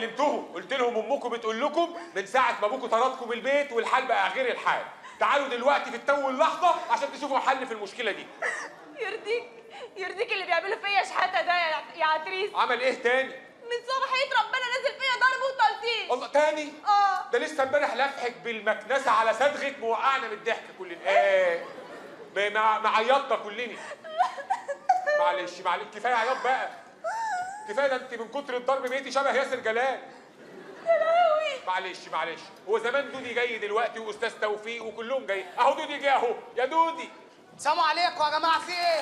كلمتهم قلت لهم امكم بتقول لكم من ساعه ما ابوكم طردكم من البيت والحال بقى غير الحال تعالوا دلوقتي في التو اللحظه عشان تشوفوا حل في المشكله دي يرضيك يرضيك اللي بيعملوا فيا شحاته ده يا يا عتريس عمل ايه تاني من صباحيه ربنا نزل فيا ضرب وتلطيش الله تاني اه ده لسه امبارح لفحك بالمكنسه على صدغك موقعنا من الضحك كلنا ايه ب- مع معيطنا كلنا معلش معلش كفايه عياط بقى كفايه ده انت من كتر الضرب بقيتي شبه ياسر جلال معلش معلش هو زمان دودي جاي دلوقتي واستاذ توفيق وكلهم جايين اهو دودي جه اهو يا دودي سلام عليكم يا جماعه في ايه؟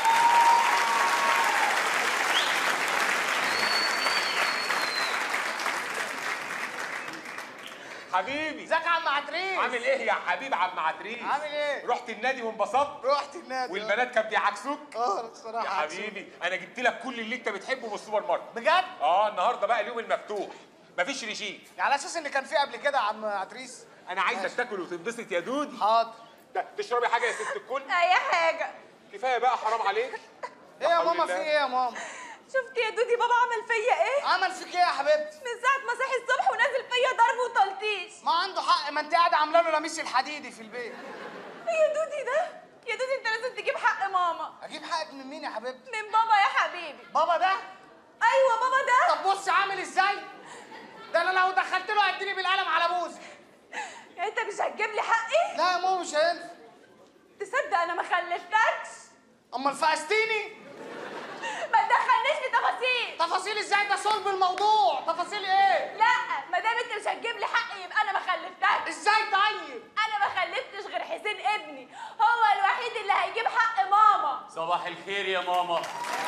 حبيبي ازيك يا عم عتريس؟ عامل ايه يا حبيب عم عتريس عامل ايه؟ رحت النادي وانبسطت رحت النادي والبنات كانوا بيعكسوك اه يا الصراحه حبيبي انا جبت لك كل اللي انت بتحبه من السوبر ماركت بجد؟ اه النهارده بقى اليوم المفتوح مفيش ريجيم على اساس اللي كان فيه قبل كده يا عم عتريس انا عايزك تاكل وتنبسط يا دودي حاضر ده تشربي حاجه يا ست الكل اي حاجه كفايه بقى حرام عليك ايه يا حول ماما الله. في ايه يا ماما؟ شفت يا دودي بابا عمل فيا ايه عمل فيك ايه يا حبيبتي؟ من ساعه ما صحي الصبح ونازل فيا ضرب وتلطيش ما عنده حق ما انت قاعده عامله له لميس الحديدي في البيت يا دودي ده يا دودي انت لازم تجيب حق ماما اجيب حقك من مين يا حبيبتي؟ من بابا يا حبيبي بابا ده؟ ايوه بابا ده طب بص عامل ازاي؟ ده انا لو دخلت له هيديني بالقلم على بوزي يعني انت مش هتجيب لي حقي لا يا ماما مش هينفع تصدق انا ما خلفتكش امال فقستيني؟ ما تدخلنيش في تفاصيل تفاصيل ازاي ده صلب الموضوع تفاصيل ايه؟ لا ما دام انت مش هتجيب لي حقي يبقى انا ما خلفتكش ازاي طيب؟ انا ما خلفتش غير حسين ابني هو الوحيد اللي هيجيب حق ماما صباح الخير يا ماما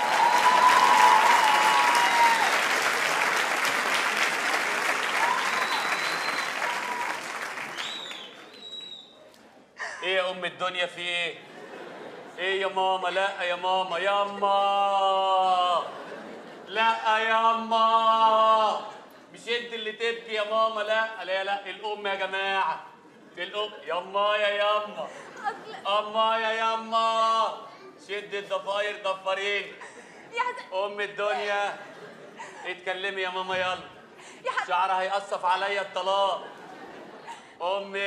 ايه يا ام الدنيا في ايه ايه يا ماما لا يا ماما ياما لا ياما مش انت اللي تبكي يا ماما لا لا لا الام يا جماعه الام ياما يا ياما اصل اما يا ياما شد الضفاير ضفارين يا حسن ام الدنيا اتكلمي يا ماما يلا يا حسن شعرها هيقصف عليا الطلاق امي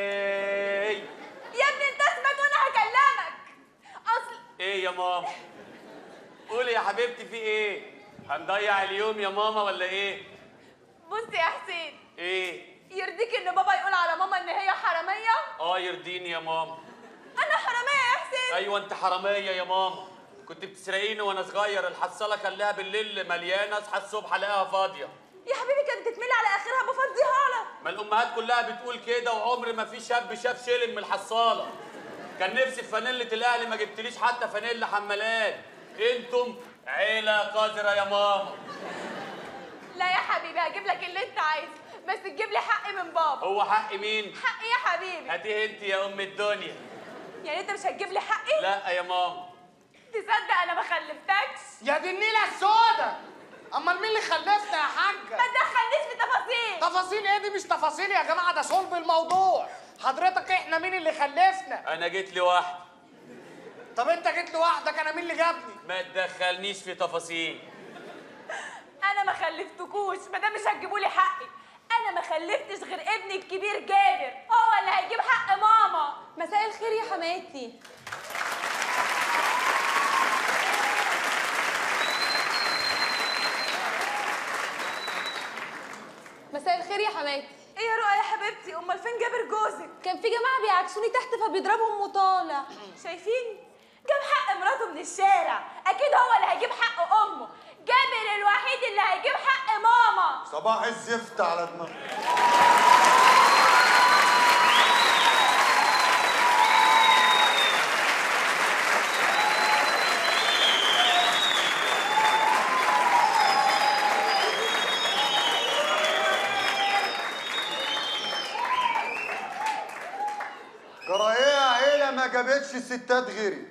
يا ابني انت اسمك وانا هكلمك اصل ايه يا ماما قولي يا حبيبتي في ايه هنضيع اليوم يا ماما ولا ايه بص يا حسين ايه يرضيك ان بابا يقول على ماما ان هي حراميه اه يرضيني يا ماما انا حراميه يا حسين ايوه انت حراميه يا ماما كنت بتسرقيني وانا صغير الحصاله خليها بالليل مليانه اصحى الصبح الاقيها فاضيه يا حبيبي كانت تتملي على اخرها بفضيها لك ما الامهات كلها بتقول كده وعمر ما في شاب شاف شلم من الحصاله كان نفسي في فانيله الاهلي ما جبتليش حتى فانيله حمالات انتم عيله قذره يا ماما لا يا حبيبي هجيب لك اللي انت عايزه بس تجيب لي حقي من بابا هو حق مين حقي يا حبيبي هاتيه انت يا ام الدنيا يعني انت مش هتجيب لي حقي لا يا ماما تصدق انا ما خلفتكش يا دي النيله السودا امال مين اللي خلفنا يا ما حاجه تدخلنيش في تفاصيل تفاصيل ايه دي مش تفاصيل يا جماعه ده صلب الموضوع حضرتك احنا مين اللي خلفنا انا جيت لوحدي طب انت جيت لوحدك انا مين اللي جابني ما تدخلنيش في تفاصيل انا ما خلفتكوش ما دام مش هتجيبوا لي حقي انا ما خلفتش غير ابني الكبير جابر هو اللي هيجيب حق ماما مساء الخير يا حماتي مساء الخير يا حماتي ايه يا رؤى يا حبيبتي امال فين جابر جوزك كان في جماعه بيعكسوني تحت فبيضربهم وطالع شايفين جاب حق مراته من الشارع اكيد هو اللي هيجيب حق امه جابر الوحيد اللي هيجيب حق ماما صباح الزفت على دماغك كراهية عيلة ما جابتش ستات غيري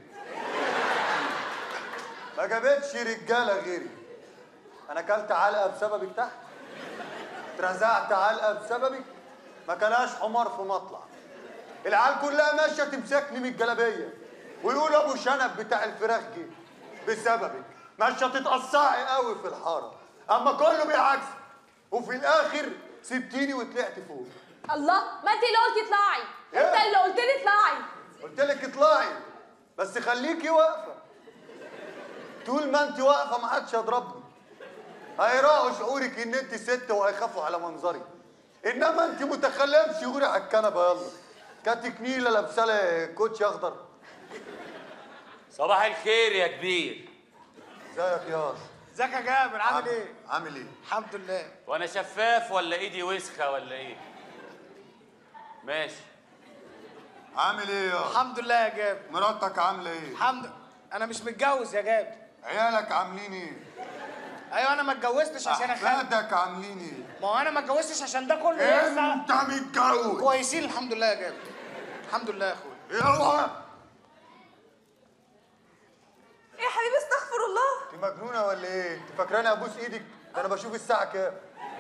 ما جابتش رجالة غيري أنا أكلت علقة بسببك تحت اترزعت علقة بسببك ما كلاش حمار في مطلع العيال كلها ماشية تمسكني من الجلابية ويقولوا أبو شنب بتاع الفراخ جه بسببك ماشية تتقصعي قوي في الحارة أما كله بيعكس وفي الاخر سبتيني وطلعت فوق الله ما انت اللي قلتي اطلعي إيه؟ انت اللي قلت لي اطلعي قلت لك اطلعي بس خليكي واقفه طول ما انت واقفه ما حدش يضربني هيراعوا شعورك ان انت ست وهيخافوا على منظري انما انت متخليه بشعوري على الكنبه يلا كاتك نيله لابسه لي كوتشي اخضر صباح الخير يا كبير ازيك يا ازيك يا جابر عامل ايه؟ عامل ايه الحمد لله وانا شفاف ولا ايدي وسخه ولا ايه ماشي عامل ايه يا الحمد لله يا جابر مراتك عامله ايه الحمد انا مش متجوز يا جابر عيالك عاملين ايه ايوه انا ما اتجوزتش عشان اخلف احفادك عاملين ايه ما هو انا ما اتجوزتش عشان ده كله لسه انت متجوز كويسين الحمد لله يا جابر الحمد لله يا اخويا اوعى ايه يا حبيبي استغفر الله انت مجنونه ولا ايه انت فاكراني ابوس ايدك ده انا بشوف الساعه كام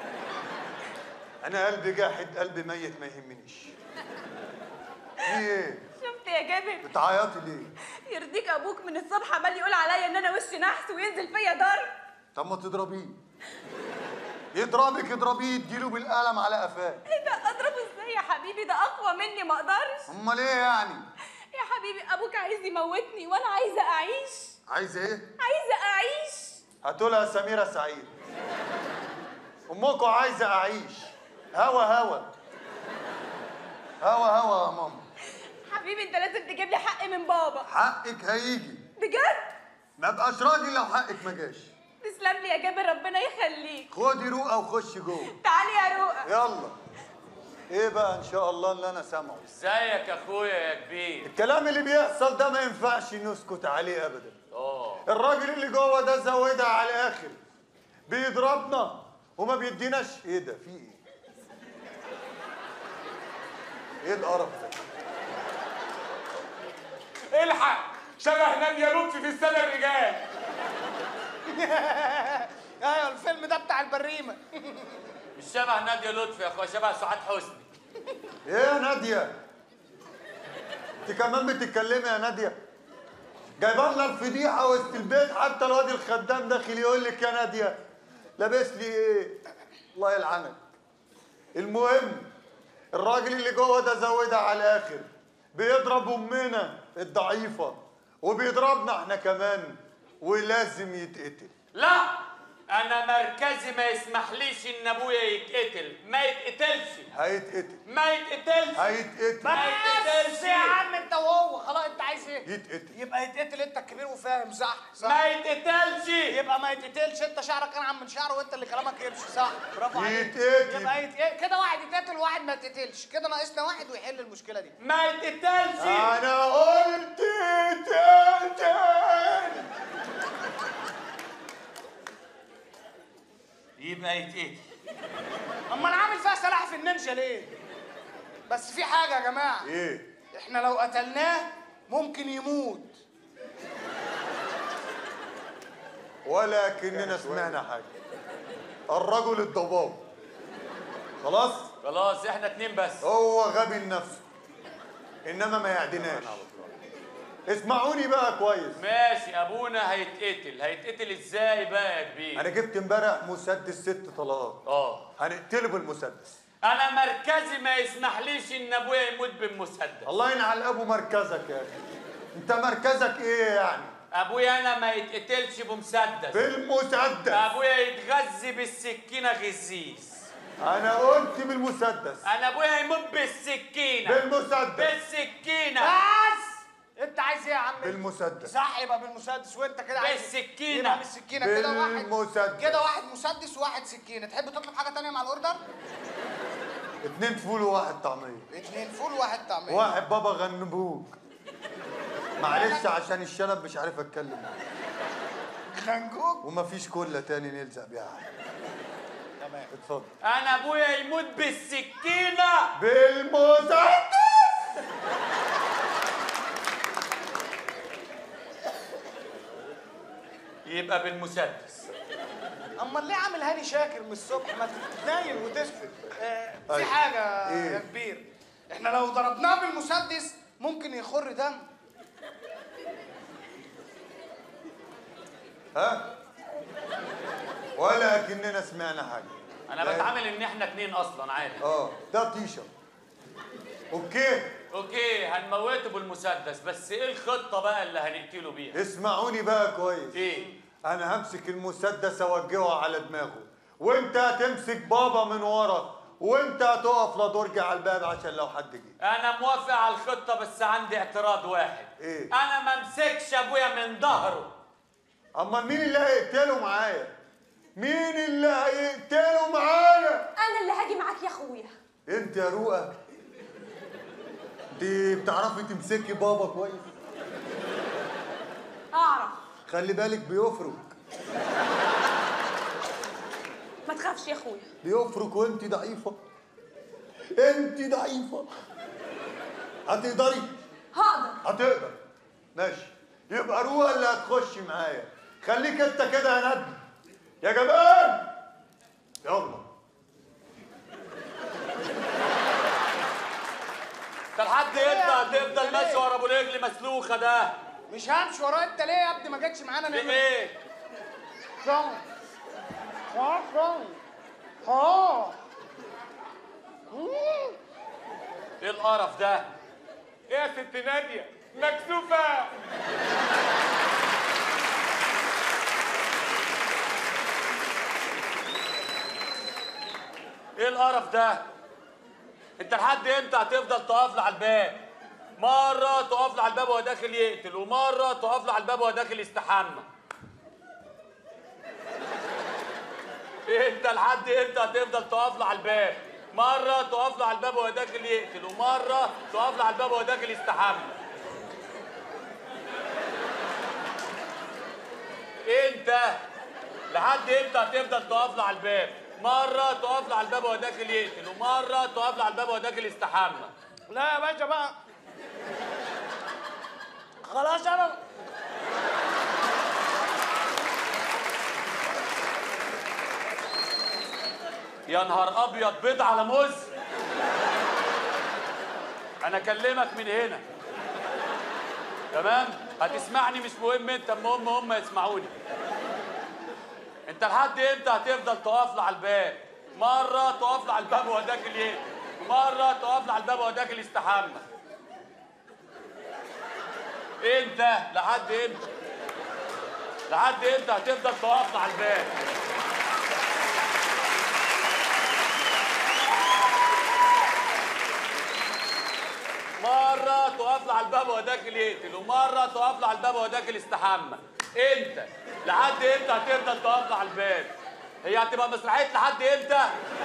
انا قلبي جاحد قلبي ميت ما يهمنيش في ايه شفت يا جابر بتعيطي ليه يرضيك ابوك من الصبح عمال يقول عليا ان انا وشي نحس وينزل فيا ضرب طب ما تضربيه يضربك اضربيه اديله بالقلم على قفاه ايه ده اضربه ازاي يا حبيبي ده اقوى مني ما اقدرش امال ايه يعني يا حبيبي ابوك عايز يموتني وانا عايزه اعيش عايزه ايه عايزه اعيش هاتولها سميره سعيد امكم عايزه اعيش هوا هوا هوا هوا يا ماما حبيبي انت لازم تجيب لي حق من بابا حقك هيجي بجد ما بقاش راجل لو حقك ما جاش تسلم لي يا جابر ربنا يخليك خدي روقه وخشي جوه تعالي يا روقه يلا ايه بقى ان شاء الله اللي انا سامعه ازيك يا اخويا يا كبير الكلام اللي بيحصل ده ما ينفعش نسكت عليه ابدا اه الراجل اللي جوه ده زودها على الاخر بيضربنا وما بيديناش ايه ده في ايه ايه القرف ده الحق شبه نادية لطفي في السنة الرجال ايوه الفيلم ده بتاع البريمه مش شبه ناديه لطفي يا اخويا شبه سعاد حسني ايه يا ناديه انت كمان بتتكلمي يا ناديه جايبه لنا الفضيحه وسط البيت حتى الواد الخدام داخل يقول لك يا ناديه لابس لي ايه الله يلعنك المهم الراجل اللي جوه ده زودها على الاخر بيضرب امنا الضعيفه وبيضربنا احنا كمان ولازم يتقتل لا انا مركزي ما يسمحليش ان ابويا يتقتل ما يتقتلش هيتقتل ما يتقتلش هيتقتل ما يتقتلش بس يا عم انت وهو خلاص انت عايز ايه يتقتل يبقى يتقتل انت الكبير وفاهم صح صح ما يتقتلش يبقى ما يتقتلش انت شعرك انعم من شعره وانت اللي كلامك يمشي صح برافو عليك يتقتل. يبقى يتقتل كده واحد يتقتل وواحد ما يتقتلش كده ناقصنا واحد ويحل المشكله دي ما يتقتلش انا قلت يتقتل يبقى يتقتل اما انا عامل فيها سلاحف النينجا ليه بس في حاجه يا جماعه ايه احنا لو قتلناه ممكن يموت ولكننا سمعنا حاجه الرجل الضباب خلاص خلاص احنا اتنين بس هو غبي لنفسه انما ما يعدناش اسمعوني بقى كويس ماشي ابونا هيتقتل هيتقتل ازاي بقى يا كبير انا جبت امبارح مسدس ست طلقات اه هنقتله بالمسدس انا مركزي ما يسمحليش ان ابويا يموت بالمسدس الله ينعل ابو مركزك يا اخي انت مركزك ايه يعني ابويا انا ما يتقتلش بمسدس بالمسدس ابويا يتغذي بالسكينه غزيز انا قلت بالمسدس انا ابويا يموت بالسكينه بالمسدس بالسكينه بس انت عايز ايه يا عم بالمسدس صح يبقى بالمسدس وانت كده عايز بالسكينة. يبقى بالسكينه كده واحد بالمسدس. كده واحد مسدس وواحد سكينه تحب تطلب حاجه تانية مع الاوردر اتنين فول وواحد طعميه اتنين فول وواحد طعميه واحد بابا غنبوك معلش عشان الشنب مش عارف اتكلم خنجوك ومفيش كله تاني نلزق بيها تمام اتفضل انا ابويا يموت بالسكينه بالمسدس يبقى بالمسدس اما ليه عامل هاني شاكر من الصبح ما تتنايل وتسكت آه في أيوة. حاجه إيه؟ يا كبير احنا لو ضربناه بالمسدس ممكن يخر دم ها ولكننا سمعنا حاجه انا لا. بتعامل ان احنا اتنين اصلا عادي اه ده تيشرت اوكي اوكي هنموته بالمسدس بس ايه الخطه بقى اللي هنقتله بيها اسمعوني بقى كويس ايه انا همسك المسدس اوجهه على دماغه وانت هتمسك بابا من ورا وانت هتقف لدرج على الباب عشان لو حد جه انا موافق على الخطه بس عندي اعتراض واحد إيه؟ انا ما امسكش ابويا من ظهره اما مين اللي هيقتله معايا مين اللي هيقتله معايا انا اللي هاجي معاك يا اخويا انت يا رؤى دي بتعرفي تمسكي بابا كويس اعرف خلي بالك بيفرك ما تخافش يا اخويا بيفرك وانت ضعيفه انت ضعيفه هتقدري هقدر هتقدر ماشي يبقى روح اللي هتخش معايا خليك انت كده يا ندم يا جمال يلا انت لحد امتى هتفضل ماشي ورا ابو رجل مسلوخه ده مش همشي ورايا انت ليه يا ابني ما جتش معانا نعمل ايه شن شن شن ها ايه القرف ده ايه يا ست ناديه مكسوفه ايه القرف ده انت لحد امتى هتفضل تقف له على الباب مره تقف له على الباب وهو داخل يقتل ومره تقف له على الباب وهو داخل يستحمى إيه انت لحد امتى هتفضل تقف له على الباب مره تقف له على الباب وهو داخل يقتل ومره تقف له على الباب وهو داخل يستحمى انت لحد امتى هتفضل تقف له على الباب مره تقف له على الباب وهو داخل يقتل ومره تقف له على الباب وهو داخل يستحمى لا يا باشا بقى خلاص انا يا نهار ابيض بيض على موز انا اكلمك من هنا تمام هتسمعني مش مهم انت المهم هم يسمعوني انت لحد امتى هتفضل تقف له على الباب مره تقف له على الباب وهو داخل ايه مره تقف له على الباب وهو داخل يستحمى انت لحد امتى لحد امتى هتفضل تقف له على الباب مرة تقف له على الباب وهو داخل يقتل ومرة تقف له على الباب وهو داخل يستحمى انت لحد امتى هتفضل تقف له على الباب هي هتبقى مسرحية لحد امتى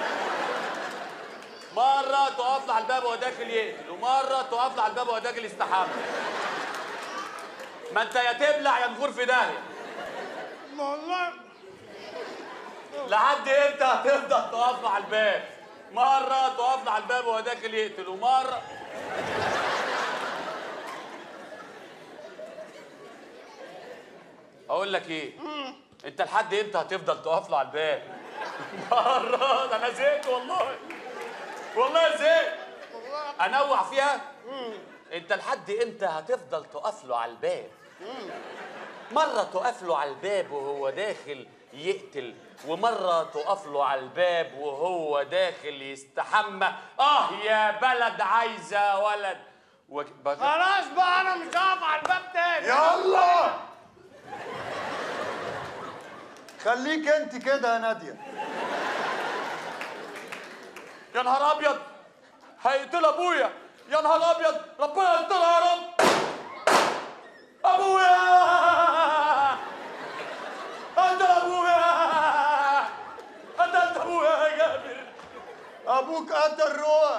مرة تقف له على الباب وهو داخل يقتل ومرة تقف له على الباب وهو داخل يستحمى ما انت يا تبلع يا نفور في داهية والله لحد امتى هتفضل تقف له على الباب مرة تقف له على الباب وهو داخل يقتل ومرة اقول لك ايه انت لحد امتى هتفضل تقف له على الباب مرة ده انا زهقت والله والله زهقت انوع فيها انت لحد امتى هتفضل تقف له على الباب مرة تقف له على الباب وهو داخل يقتل ومرة تقف له على الباب وهو داخل يستحمى اه يا بلد عايزة ولد و... بغ... خلاص بقى انا مش هقف على الباب تاني يلا خليك انت كده يا ناديه يا نهار ابيض هيقتل ابويا يا نهار ابيض ربنا يسترها يا رب ابويا قتل ابويا قتلت ابويا يا جابر ابوك قتل روح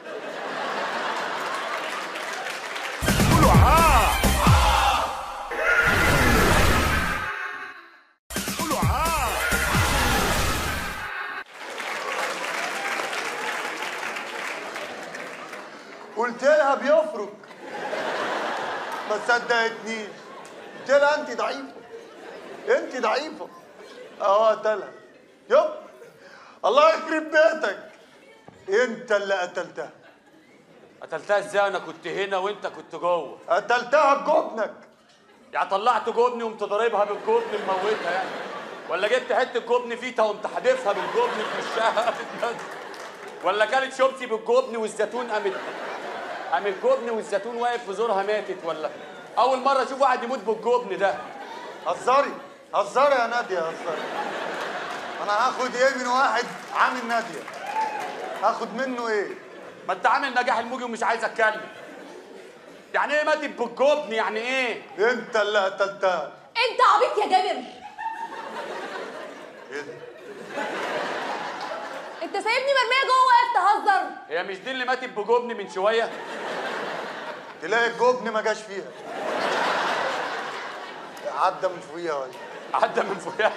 قلت لها بيفرك ما صدقتنيش قلت لها انت ضعيفه انت ضعيفه اهو قتلها يب الله يخرب بيتك انت اللي قتلتها قتلتها ازاي انا كنت هنا وانت كنت جوه قتلتها بجبنك يعني طلعت جبني وقمت ضاربها بالجبن مموتها يعني ولا جبت حته جبن فيتا وقمت حادفها بالجبن في وشها ولا كانت شوبتي بالجبن والزيتون قامت قام الجبن والزيتون واقف في زورها ماتت ولا اول مره اشوف واحد يموت بالجبن ده هزري هزري يا ناديه هزري انا هاخد ايه من واحد عامل ناديه هاخد منه ايه ما انت عامل نجاح الموجي ومش عايز اتكلم يعني ايه ماتت بالجبن يعني ايه انت اللي قتلتها انت عبيط يا جابر ايه ده انت سايبني مرميه جوه واقف تهزر هي مش دي اللي ماتت بجبن من شويه تلاقي الجبن ما جاش فيها عدى من فوقيها ولا عدى من فوقها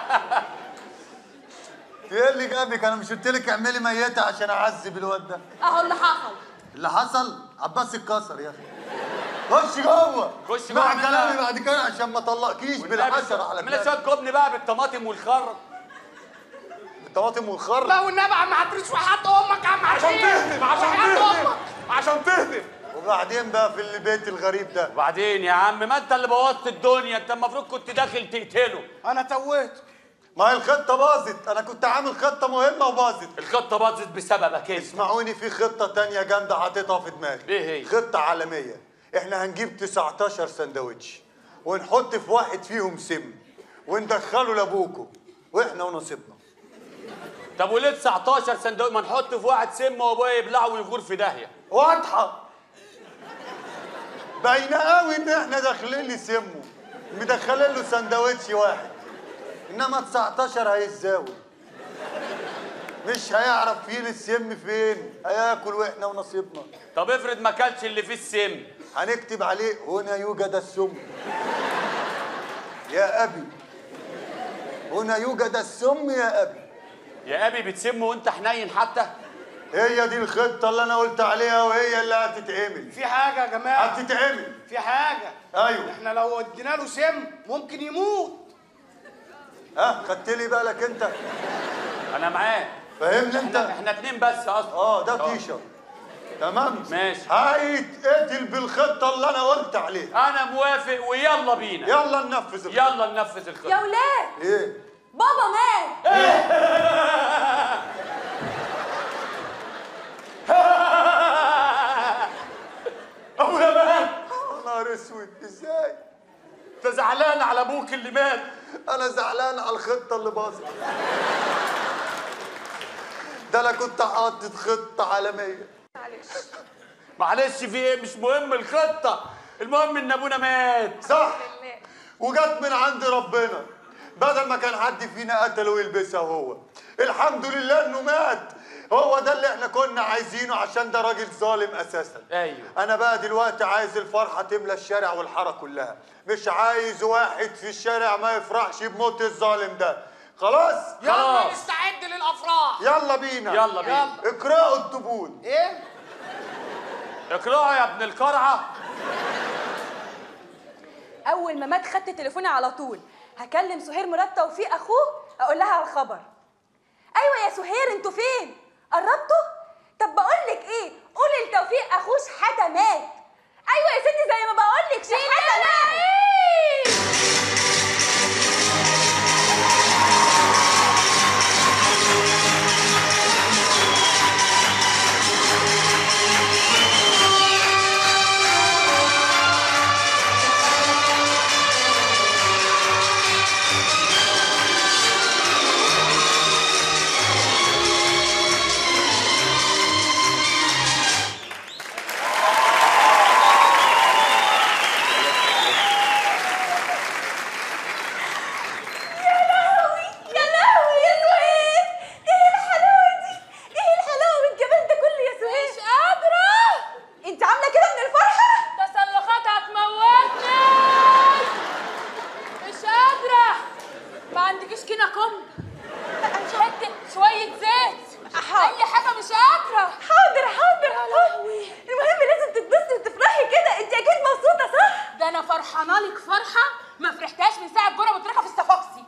ايه اللي جابك انا مش قلت لك اعملي ميته عشان اعذب الواد ده اهو اللي حصل اللي حصل عباس اتكسر يا اخي خش جوه خش اسمع جوه، اعمل كلامي لها- بعد كده عشان ما طلقكيش بالعشرة على اعمل لها دماغك. شويه جبن بقى بالطماطم والخر الطماطم والخر لا والنبي عم عتريس وحط امك يا عم عشان عتريس تهدم عشان وحياة تهدم امك عشان تهدم وبعدين بقى في البيت الغريب ده وبعدين يا عم ما انت اللي بوظت الدنيا انت المفروض كنت داخل تقتله انا توهت ما هي الخطه باظت انا كنت عامل خطه مهمه وباظت الخطه باظت بسببك انت اسمعوني في خطه تانية جامده حاططها في دماغي ايه هي؟ خطه عالميه احنا هنجيب 19 سندوتش ونحط في واحد فيهم سم وندخله لابوكو واحنا ونصيبنا طب وليه 19 صندوق ما نحط في واحد سم وابويا يبلعه ويغور في داهيه واضحه باينه قوي ان احنا داخلين نسمه مدخلين له سندوتش واحد انما 19 هيتزاول مش هيعرف فين السم فين هياكل واحنا ونصيبنا طب افرض ما كلش اللي فيه السم هنكتب عليه هنا يوجد السم يا ابي هنا يوجد السم يا ابي يا ابي بتسم وانت حنين حتى هي دي الخطه اللي انا قلت عليها وهي اللي هتتعمل في حاجه يا جماعه هتتعمل في حاجه ايوه احنا لو ادينا له سم ممكن يموت ها خدت لي بالك انت انا معاه فاهمني انت احنا احنا اتنين بس اصلا اه ده تيشرت تمام ماشي. هيتقتل بالخطه اللي انا قلت عليها انا موافق ويلا بينا يلا ننفذ الخطه يلا ننفذ يا الخطه ولاد ايه بابا مات ابويا مات يا نهار اسود ازاي انت زعلان على ابوك اللي مات انا زعلان على الخطه اللي باظت ده انا كنت حاطط خطه عالميه معلش في ايه مش مهم الخطه المهم ان ابونا مات صح وجت من عند ربنا بدل ما كان حد فينا قتله ويلبسها هو الحمد لله انه مات هو ده اللي احنا كنا عايزينه عشان ده راجل ظالم اساسا ايوه انا بقى دلوقتي عايز الفرحه تملى الشارع والحاره كلها مش عايز واحد في الشارع ما يفرحش بموت الظالم ده خلاص يلا خلاص. نستعد للافراح يلا بينا يلا بينا اقرأوا الدبون ايه اقرأوا يا ابن القرعه اول ما مات خدت تليفوني على طول هكلم سهير مراد توفيق اخوه اقول لها على الخبر ايوه يا سهير انتوا فين قربتوا طب بقول لك ايه قولي لتوفيق اخوه شحاته مات ايوه يا ستي زي ما بقول لك شحاته مات يا لهوي يا سهير ايه الحلاوه دي ايه الحلاوه والجمال ده كله يا سهير مش قادره انت عامله كده من الفرحه تسلخات هتموتني مش قادرة ما عندكيش كده كم حتة شوية زيت أي حاجة مش قادرة حاضر حاضر حاضر المهم لازم تتبسطي وتفرحي كده انت اكيد مبسوطه صح ده أنا فرحانة لك فرحة ما فرحتهاش من ساعة جرة متركة في الصفاقسي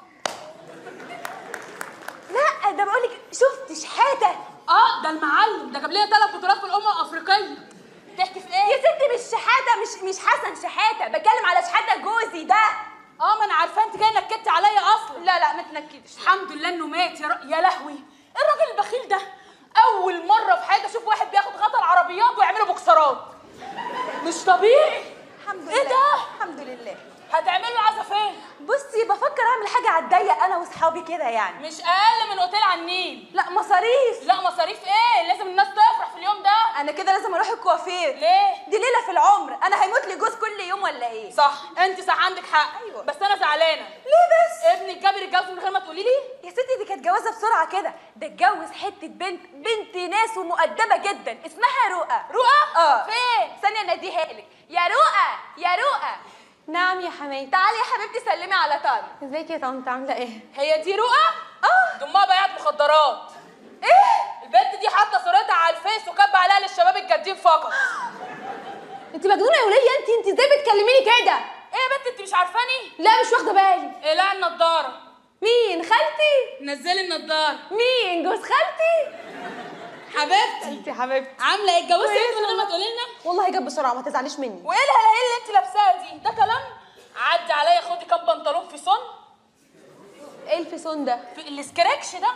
لا ده بقول لك شفت شحاته اه ده المعلم ده جاب لي ثلاث بطولات في الأمم الأفريقية تحكي في يا إيه؟ ستي مش شحاته مش مش حسن شحاته بتكلم على شحاته جوزي ده اه ما انا عارفه انت جايه نكدتي عليا اصلا لا لا ما تنكدش الحمد لله انه مات يا, ر... يا لهوي الراجل البخيل ده اول مره في حياتي اشوف واحد بياخد غطا العربيات ويعمله بوكسرات مش طبيعي الحمد إيه لله ده؟ الحمد لله هتعملي العزا فين بصي بفكر اعمل حاجه على الضيق انا واصحابي كده يعني مش اقل من اوتيل على النيل لا مصاريف لا مصاريف ايه لازم الناس تفرح في اليوم ده انا كده لازم اروح الكوافير ليه دي ليله في العمر انا هيموت لي جوز كل يوم ولا ايه صح انت صح عندك حق أيوة. بس انا زعلانه ليه بس ابنك جابر اتجوز من غير ما تقولي لي يا ستي دي كانت جوازه بسرعه كده ده اتجوز حته بنت بنت ناس ومؤدبه جدا اسمها رؤى رؤى اه فين ثانيه ناديها لك يا رؤى يا رؤى نعم يا حماتي تعالي يا حبيبتي سلمي على طارق ازيك يا طنط عامله ايه هي دي رؤى اه دي امها بيعت مخدرات ايه البنت دي حاطه صورتها على الفيس وكاتبه عليها للشباب الجادين فقط انت مجنونه يا وليه انت انت ازاي بتكلميني كده ايه يا بنت انت مش عارفاني لا مش واخده بالي اقلعي النضاره مين خالتي نزلي النضاره مين جوز خالتي حبيبتي انت حبيبتي عامله ايه اتجوزتي انت من غير ما تقولي لنا والله جاب بسرعه ما تزعليش مني وايه الهلاهيل اللي انت لابساها دي ده كلام عدي عليا خدي كام بنطلون في صن ايه الفيسون ده في السكريكش ده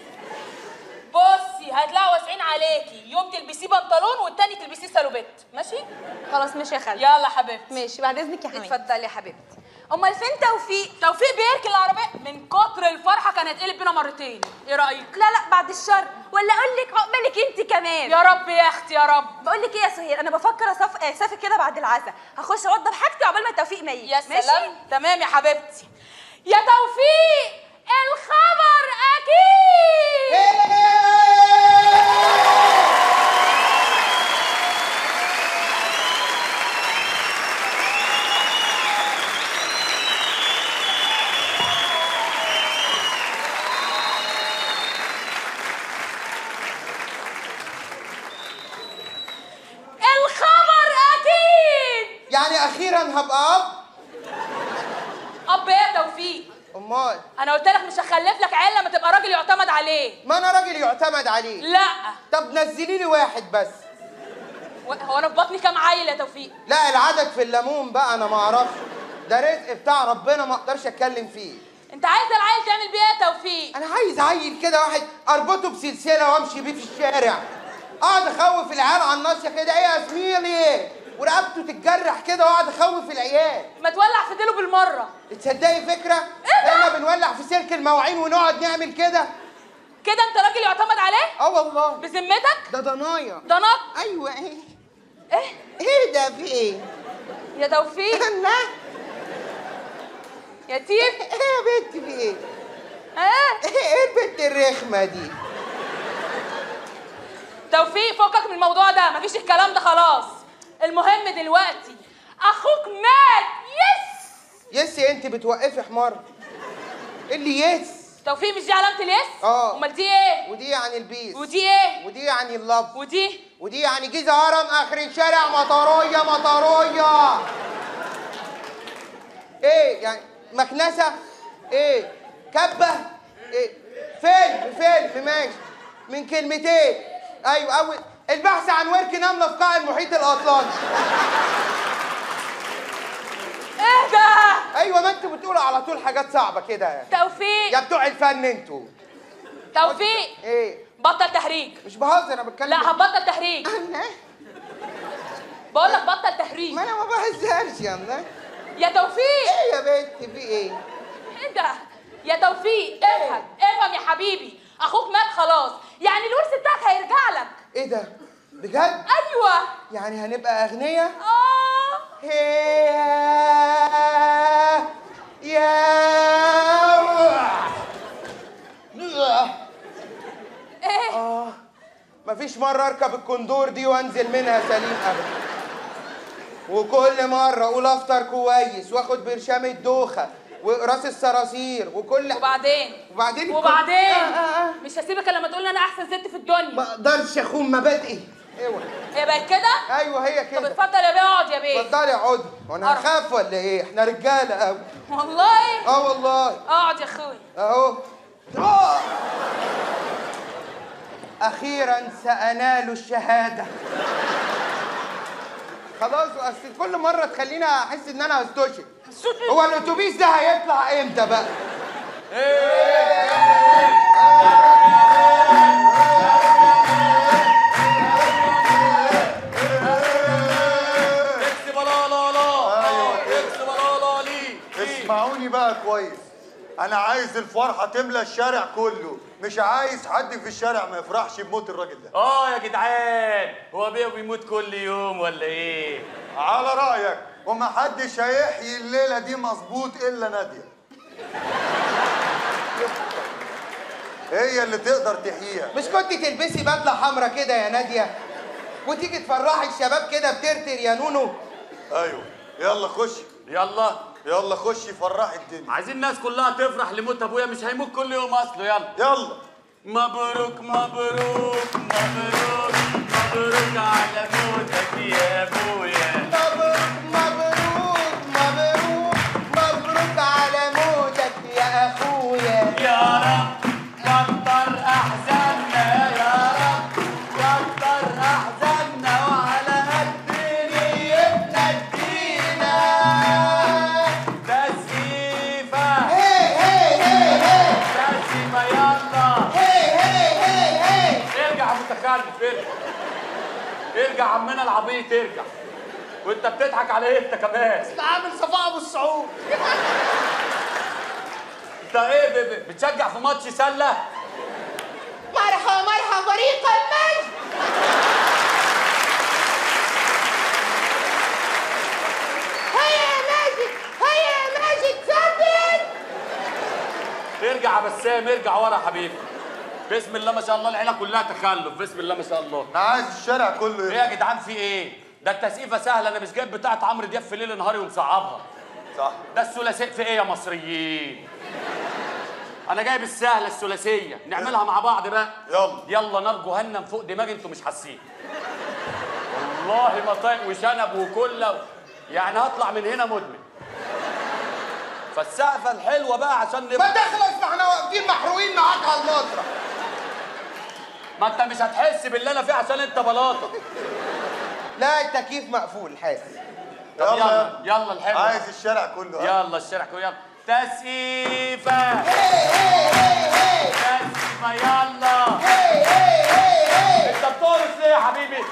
بصي هتلاقوا واسعين عليكي يوم تلبسيه بنطلون والتاني تلبسيه سالوبيت ماشي خلاص ماشي يا خالتي يلا حبيبتي ماشي بعد اذنك يا حماتي اتفضلي يا حبيبتي امال فين توفيق توفيق بيركن العربيه من كتر الفرحه كان هيتقلب بينا مرتين ايه رايك لا لا بعد الشر ولا اقول لك عقبالك انت كمان يا رب يا اختي يا رب بقول لك ايه يا سهير انا بفكر أصف... اسافر كده بعد العزاء هخش اوضب حاجتي عقبال ما توفيق ما يجي يا ماشي سلام تمام يا حبيبتي يا توفيق الخبر اكيد الخبر اكيد يعني اخيرا هبقى اب اب ايه يا توفيق امال انا قلت لك مش هخلف لك عيل لما تبقى راجل يعتمد عليه ما انا راجل يعتمد عليه لا طب نزلي لي واحد بس و- هو انا في بطني كام عيل يا توفيق لا العدد في الليمون بقى انا ما اعرفش ده رزق بتاع ربنا ما اقدرش اتكلم فيه انت عايز العيل تعمل بيه ايه يا توفيق انا عايز عيل كده واحد اربطه بسلسله وامشي بيه في الشارع اقعد اخوف العيال على الناصيه كده ايه يا زميلي ورقبته تتجرح كده واقعد اخوف العيال ما تولع في ديله بالمره تصدقي فكره احنا بنولع في سلك المواعين ونقعد نعمل كده كده انت راجل يعتمد عليه اه والله بذمتك ده ضنايا ده نط ايوه ايه ايه ايه ده في ايه يا توفيق انا يا تيم ايه يا بنت في ايه اه ايه البنت الرخمه دي توفيق فكك من الموضوع ده مفيش الكلام ده خلاص المهم دلوقتي اخوك مات يس يس انت بتوقفي حمار إيه اللي يس توفيق مش دي علامه اليس اه. امال دي ايه ودي يعني البيس ودي ايه ودي يعني اللف ودي ودي يعني جيزه هرم اخر الشارع مطرويه مطرويه ايه يعني مكنسه ايه كبه ايه فيلم فيلم ماشي من كلمتين ايوه اول البحث عن ورك نمله في قاع المحيط الاطلنطي ايه ده ايوه ما انتوا بتقولوا على طول حاجات صعبه كده يا توفيق بتوع الفن انتوا توفيق ايه بطل تهريج مش بهزر انا بتكلم لا هتبطل تهريج أنا؟ بقول لك بطل تهريج ما انا ما بهزرش يا الله يا توفيق ايه يا بنت في ايه ايه ده يا توفيق افهم افهم يا حبيبي اخوك مات خلاص يعني الورث بتاعك هيرجع لك ايه ده بجد ايوه يعني هنبقى اغنياء اه يا يا ايه اه مفيش مرة اركب الكندور دي وانزل منها سليم ابدا وكل مرة اقول افطر كويس واخد برشام الدوخة وراس الصراصير وكل وبعدين وبعدين الكل- وبعدين آه آه آه. مش هسيبك الا لما تقول لي انا احسن ست في الدنيا ما اقدرش اخون مبادئي اوعى هي بقت كده ايوه هي طب كده اتفضل يا بيه اقعد يا بيه اتفضلي اقعدي وانا أرى. هخاف ولا ايه احنا رجاله قوي والله اه والله اقعد يا اخوي اهو آه. اخيرا سانال الشهاده خلاص اصل كل مره تخليني احس ان انا هستشهد هو الاتوبيس ده هيطلع امتى بقى اكس بلا لا لا أيوة كده. اكس بلا لا لي لي. اسمعوني بقى كويس انا عايز الفرحه تملى الشارع كله مش عايز حد في الشارع ما يفرحش بموت الراجل ده اه يا جدعان هو بيه بيموت كل يوم ولا ايه على رايك ومحدش هيحيي الليله دي مظبوط الا ناديه هي اللي تقدر تحييها مش كنت تلبسي بدله حمرا كده يا ناديه وتيجي تفرحي الشباب كده بترتر يا نونو ايوه يلا خشي يلا يلا خشي فرحي الدنيا عايزين الناس كلها تفرح لموت ابويا مش هيموت كل يوم اصله يلا يلا مبروك مبروك مبروك مبروك على موتك يا ابويا مبروك مبروك مبروك مبروك على موتك يا اخويا يا رب كتر احزاننا يا رب كتر احزاننا وعلى قد نيتنا ادينا تسقيفه هي هي هي هي تسقيفه يلا هي هي هي هي ارجع يا متخلف ارجع ارجع عمنا العبيط ارجع وانت بتضحك على ايه انت كمان انت عامل صفاء ابو السعود انت ايه ب- ب- بتشجع في ماتش سله مرحبا مرحبا فريق المجد هيا يا ماجد هيا يا ماجد سدد ارجع يا بسام ارجع ورا يا حبيبي بسم الله ما شاء الله العيله كلها تخلف بسم الله ما شاء الله انا عايز الشارع كله ايه يفرح. يا جدعان في ايه ده التسقيفه سهله انا مش جايب بتاعه عمرو دياب في ليل نهاري ومصعبها صح ده الثلاثيه في ايه يا مصريين انا جايب السهله الثلاثيه نعملها مع بعض بقى يلا. يلا نار جهنم فوق دماغي انتوا مش حاسين والله ما طايق وشنب وكله يعني هطلع من هنا مدمن فالسقفه الحلوه بقى عشان ما نبقى تخلص ما احنا واقفين محروقين معاك على المسرح ما انت مش هتحس باللي انا فيه عشان انت بلاطه لا التكييف مقفول الحقيقه طب يلا يلا الحلو عايز الشارع كله ها؟ يلا الشارع كله يلا تسقيفه تسقيفه يلا انت بتورث ليه يا حبيبي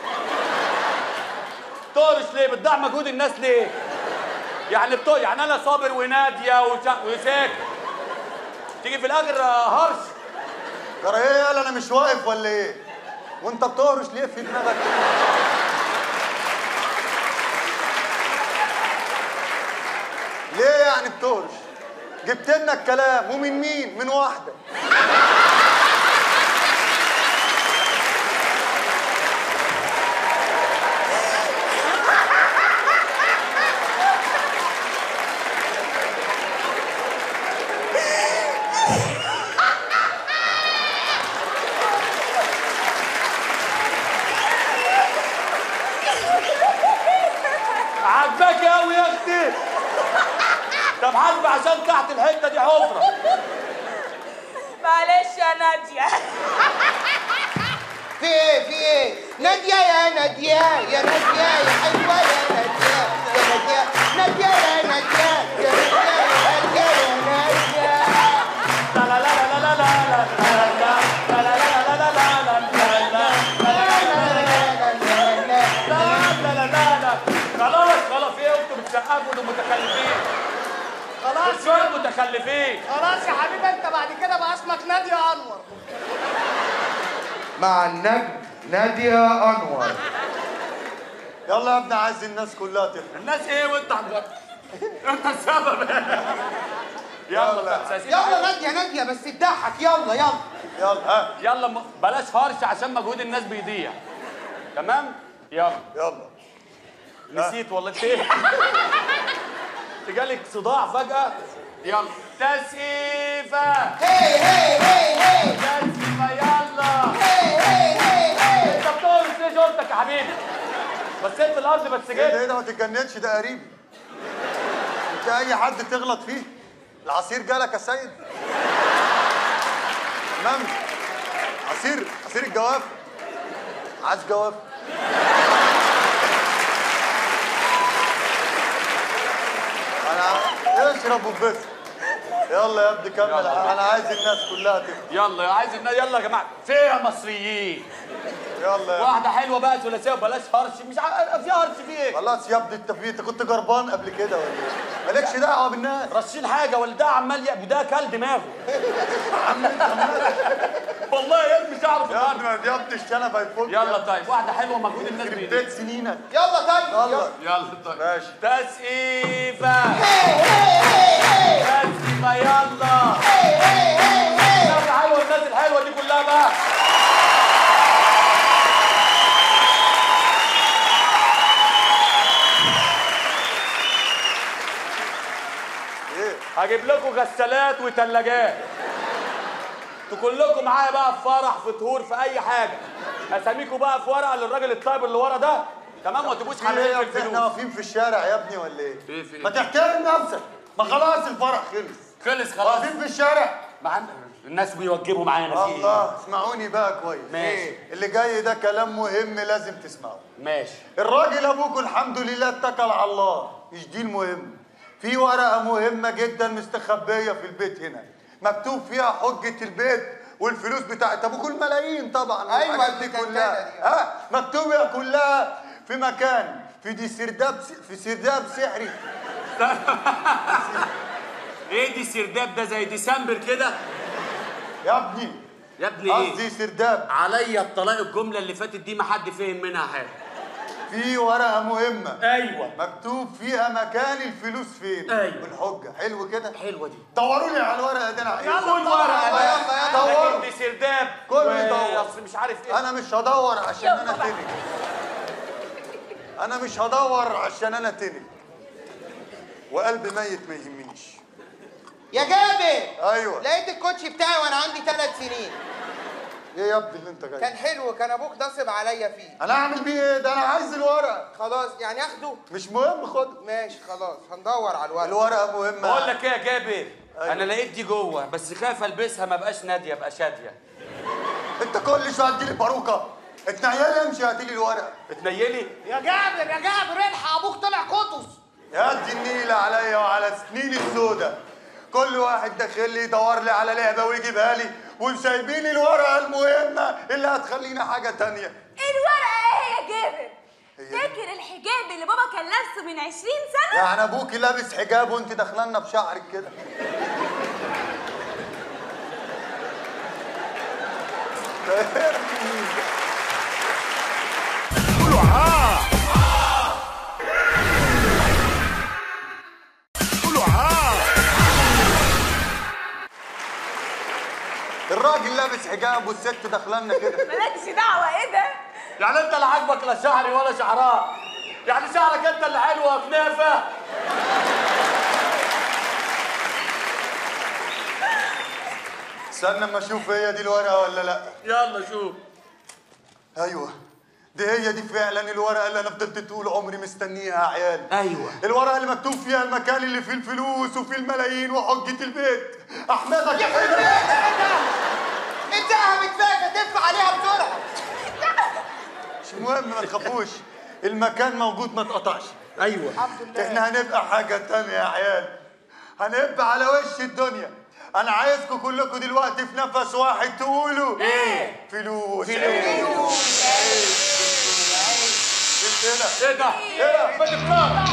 بتورث ليه بتضيع مجهود الناس ليه يعني بتو... يعني انا صابر وناديه وشا... وساكت تيجي في الاخر آه، هرش ترى ايه قال انا مش واقف ولا ايه وانت بتهرش ليه في دماغك ليه يعني بتهرش جبت لنا الكلام ومن مين من واحده عجبك قوي يا اختي طب حاسب عشان تحت الحته دي حفره معلش يا ناديه في ايه في ايه ناديه يا ناديه يا ناديه يا حلوه يا ناديه يا ناديه ناديه يا ناديه يا ناديه يا ناديه يا ناديه لا لا لا لا لا لا لا لا لا لا لا لا لا لا لا لا لا خلاص خلاص ايه انتوا بتسقفوا دول متخلفين خلاص شويه متخلفين خلاص يا حبيبي انت بعد كده بقى اسمك ناديه انور مع النجم ناديه انور يلا يا ابني عايز الناس كلها تفرح الناس ايه وانت عم- انت السبب يلا يلا. تسقيف. يلا ناديه ناديه بس تضحك يلا يلا يلا ها يلا م- بلاش هرش عشان مجهود الناس بيضيع تمام يلا يلا نسيت والله انت ايه انت جالك صداع فجأة يلا تسقيفة هي هي هي هي تسقيفة يلا هي هي هي هي انت بتقول ايه شرطك يا حبيبي بصيت في الارض بس ايه ده جيت ايه ده ما تتجننش ده قريبي انت اي حد تغلط فيه العصير جالك يا سيد تمام عصير عصير الجوافه عايز جوافه انا اشرب وبس يلا يا ابني كمل انا عايز الناس كلها تفهم يلا عايز النا- يلا يا جماعه فيها مصريين يلا يا واحده حلوه بقى ثلاثيه وبلاش هرش مش ع... في هرش في ايه خلاص يا ابني انت في انت كنت جربان قبل كده ولا ايه؟ مالكش دعوه بالناس رشين حاجه ولا ده عمال يا ده كل دماغه والله يا ابني مش هعرف يا النهارده ابني يا ابني الشنب هيفك يلا طيب واحده حلوه مجهود الناس يخرب بايديك بيت سنينك يلا طيب يلا يلا طيب ماشي تسقيفه تسقيفه يلا الناس الحلوه الناس الحلوه دي كلها بقى ايه هجيب لكم غسالات وثلاجات انتوا كلكم معايا بقى في فرح في طهور في اي حاجه اساميكم بقى في ورقه للراجل الطيب اللي ورا ده تمام ما تبقوش في ايه حلقين يا في ابني احنا الفلوس واقفين في الشارع يا ابني ولا ايه؟ ايه في ايه؟ ما تحترم نفسك ما خلاص الفرح خلص خلص خلاص واقفين في الشارع معانا الناس بيوجبوا معانا في ايه الله اسمعوني بقى كويس ماشي. اللي جاي ده كلام مهم لازم تسمعه ماشي الراجل ابوك الحمد لله اتكل على الله مش دي المهم في ورقه مهمه جدا مستخبيه في البيت هنا مكتوب فيها حجه البيت والفلوس بتاعت ابوك الملايين طبعا أيوة، والحاجات دي البتنجانة كلها دي. ها مكتوبه كلها في مكان في دي سرداب في سرداب سحري ايه دي سرداب ده زي ديسمبر كده يا ابني يا ابني ايه قصدي سرداب عليا الطلاق الجمله اللي فاتت دي ما حد فهم منها حاجه في ورقه مهمه ايوه مكتوب فيها مكان الفلوس فين أيوة. والحجه حلو كده حلوه دي دوروا لي على الورقه دي انا عايزها. كل ورقه يلا، بقى. يلا، يلا. لكن دي سرداب كله و- يدور. اصل مش عارف ايه انا مش هدور عشان يلا انا بقى. تنك انا مش هدور عشان انا تنك وقلب ميت ما يهمنيش يا جابر ايوه لقيت الكوتشي بتاعي وانا عندي ثلاث سنين ايه يا ابني اللي انت جاي كان حلو كان ابوك نصب عليا فيه انا اعمل بيه ايه ده انا عايز الورقه خلاص يعني اخده مش مهم خد ماشي خلاص هندور على الورق الورقه مهمه بقول لك ايه يا جابر انا لقيت دي جوه بس خايف البسها ما بقاش ناديه ابقى شاديه انت كل شويه تجيلي باروكه اتنيلي امشي هاتي لي الورقه اتنيلي يا جابر يا جابر الحق ابوك طلع قطز يا دي النيله عليا وعلى سنين السودة كل واحد داخل لي يدور لي على لعبه ويجيبها لي وسايبين الورقه المهمه اللي هتخلينا حاجه تانية الورقه ايه يا جابر هي دي. فاكر الحجاب اللي بابا كان لابسه من 20 سنه يعني ابوكي لابس حجاب وانت داخلنا بشعرك كده الراجل لابس حجاب والست داخلنا كده مالكش دعوه ايه ده يعني انت لا عاجبك لا شعري ولا شعرها يعني شعرك انت اللي حلو يا كنافه استنى اما اشوف هي دي الورقه ولا لا يلا شوف ايوه دي هي دي فعلا الورقه اللي انا فضلت طول عمري مستنيها يا عيال ايوه الورقه اللي مكتوب فيها المكان اللي فيه الفلوس وفيه الملايين وحجه البيت احمدك يا حلو اتهم اتفاجئ دف عليها بسرعه مش مهم ما تخافوش المكان موجود ما اتقطعش ايوه احنا هنبقى حاجه تانية يا عيال هنبقى على وش الدنيا انا عايزكم كلكم دلوقتي في نفس واحد تقولوا ايه فلوس فلوس. ايه ده ايه ده ايه ده ما تختار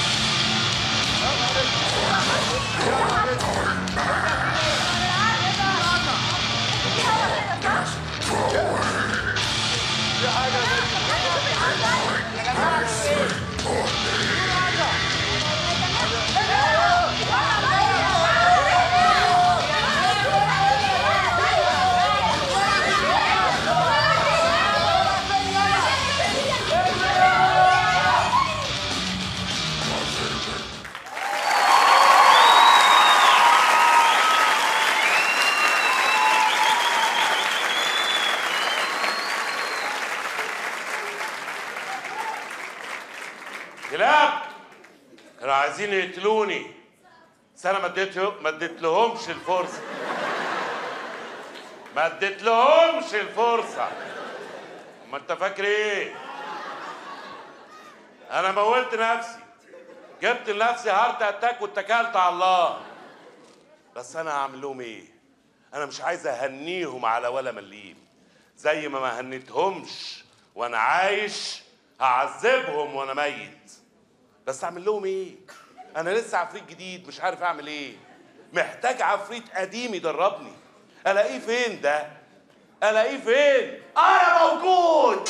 كلاب كانوا عايزين يقتلوني بس انا ما اديته ما اديت لهمش الفرصه ما اديت لهمش الفرصه ما انت فاكر ايه انا موتت نفسي جبت لنفسي هارت اتاك واتكلت على الله بس انا هعمل لهم ايه انا مش عايز اهنيهم على ولا مليم زي ما ما هنيتهمش وانا عايش هعذبهم وانا ميت بس اعمل لهم ايه انا لسه عفريت جديد مش عارف اعمل ايه محتاج عفريت قديم يدربني الاقيه فين ده الاقيه فين انا موجود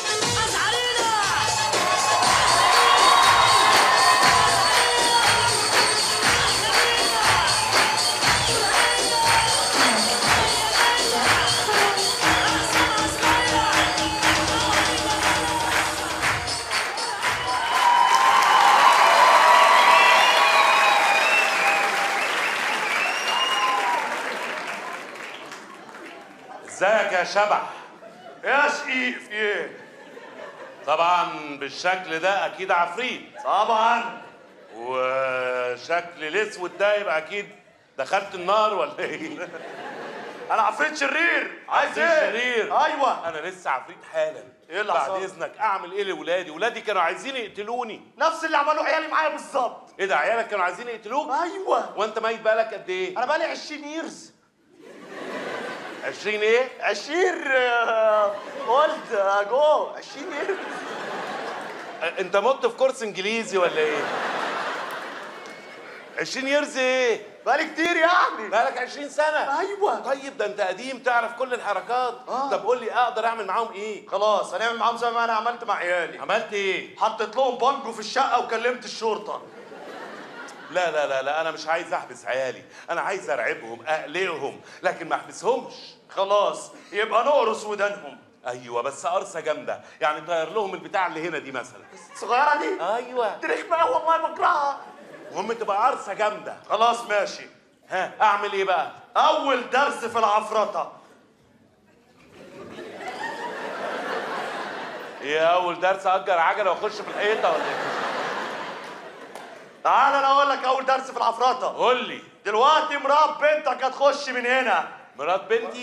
ازيك يا شبح يا شقيق في ايه طبعا بالشكل ده اكيد عفريت طبعا وشكل الاسود ده يبقى اكيد دخلت النار ولا ايه انا عفريت شرير عايز عفريت ايه شرير. ايوه انا لسه عفريت حالا إيه اللي بعد حصل؟ اذنك اعمل ايه لاولادي ولادي كانوا عايزين يقتلوني نفس اللي عملوه عيالي معايا بالظبط ايه ده عيالك كانوا عايزين يقتلوك ايوه وانت ميت بقالك قد ايه انا بقالي 20 ييرز 20 ايه 20 قلت اجو 20 ييرز أه، انت مت في كورس انجليزي ولا ايه 20 يرز ايه بقالي كتير يعني بقالك 20 سنه ايوه طيب ده انت قديم تعرف كل الحركات آه. طب قول لي اقدر اعمل معاهم ايه خلاص هنعمل معاهم زي ما انا عملت مع عيالي عملت ايه حطيت لهم بانجو في الشقه وكلمت الشرطه لا لا لا لا انا مش عايز احبس عيالي انا عايز ارعبهم اقلقهم لكن ما احبسهمش خلاص يبقى نقرص ودانهم ايوه بس قرصه جامده يعني طير لهم البتاع اللي هنا دي مثلا الصغيره دي ايوه دي رخمه أوي والله بكرهها المهم تبقى قرصه جامده خلاص ماشي ها اعمل ايه بقى اول درس في العفرطه ايه اول درس اجر عجله واخش في الحيطه ولا ايه تعال انا اقول لك اول درس في العفرطه قول لي دلوقتي مرات بنتك هتخش من هنا مرات بنتي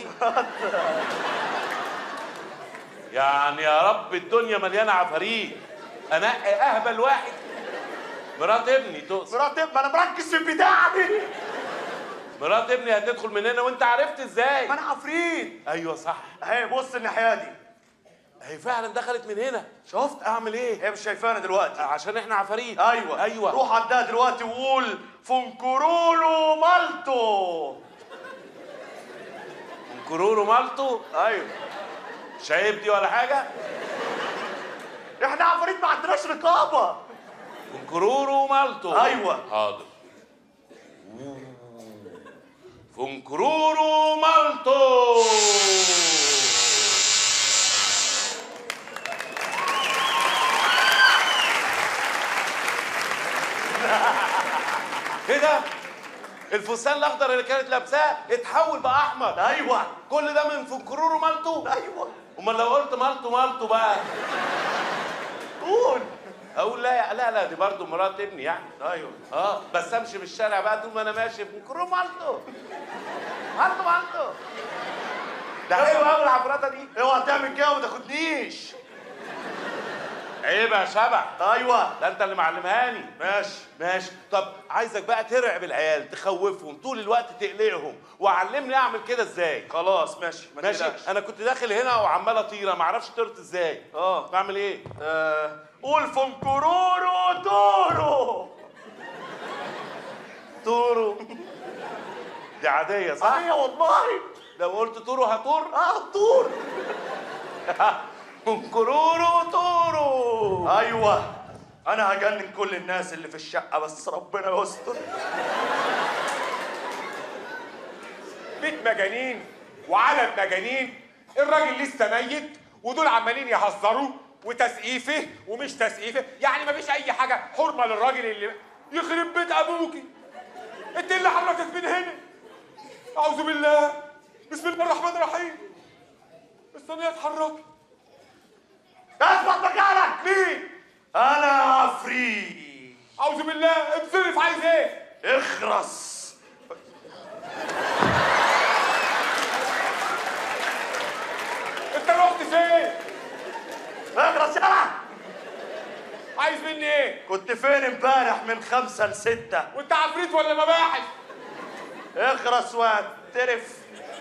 يعني يا رب الدنيا مليانه عفاريت انقي اهبل واحد مرات ابني تقصد مرات ما انا مركز في البتاعه دي مرات ابني هتدخل من هنا وانت عرفت ازاي ما انا عفريت ايوه صح اهي بص الناحيه دي هي فعلا دخلت من هنا شفت اعمل ايه هي مش شايفانا دلوقتي عشان احنا عفاريت ايوه ايوه روح عندها دلوقتي وقول فنكرولو مالتو كرورو مالتو ايوه شايب دي ولا حاجه احنا عفاريت ما عندناش رقابه فنكرورو مالتو أيوة. حاضر فنكرورو مالتو ايه ده؟ الفستان الاخضر اللي كانت لابساه اتحول بقى احمر ايوه كل ده من فنكرورو مالتو ايوه امال لو قلت مالتو مالتو بقى قول اقول لا لا لا دي برضه مرات ابني يعني ايوه اه بس امشي في الشارع بقى طول ما انا ماشي بنكرو مالتو مالتو مالتو ده حلو قوي العفرطه دي اوعى تعمل كده وما تاخدنيش عيب يا شبح ايوه ده انت اللي معلمهاني ماشي ماشي طب عايزك بقى ترعب العيال تخوفهم طول الوقت تقلقهم وعلمني اعمل كده ازاي خلاص ماشي ما ماشي تقلقش. انا كنت داخل هنا وعمال اطير ما اعرفش طرت ازاي اه بعمل ايه آه، قول فنكرورو دورو طورو دي عاديه صح ايوه والله لو قلت طورو هطور اه دور كرورو طورو ايوه انا هجنن كل الناس اللي في الشقه بس ربنا يستر بيت مجانين وعالم مجانين الراجل لسه ميت ودول عمالين يهزروا وتسقيفه ومش تسقيفه يعني مفيش اي حاجه حرمه للراجل اللي يخرب بيت ابوكي انت اللي حركك من هنا اعوذ بالله بسم الله الرحمن الرحيم استني اتحرك اثبت مكانك مين انا عفريت اعوذ بالله انصرف عايز ايه اخرس انت رحت فين اخرس يلا عايز مني ايه كنت فين امبارح من خمسة لستة وانت عفريت ولا مباحث اخرس واعترف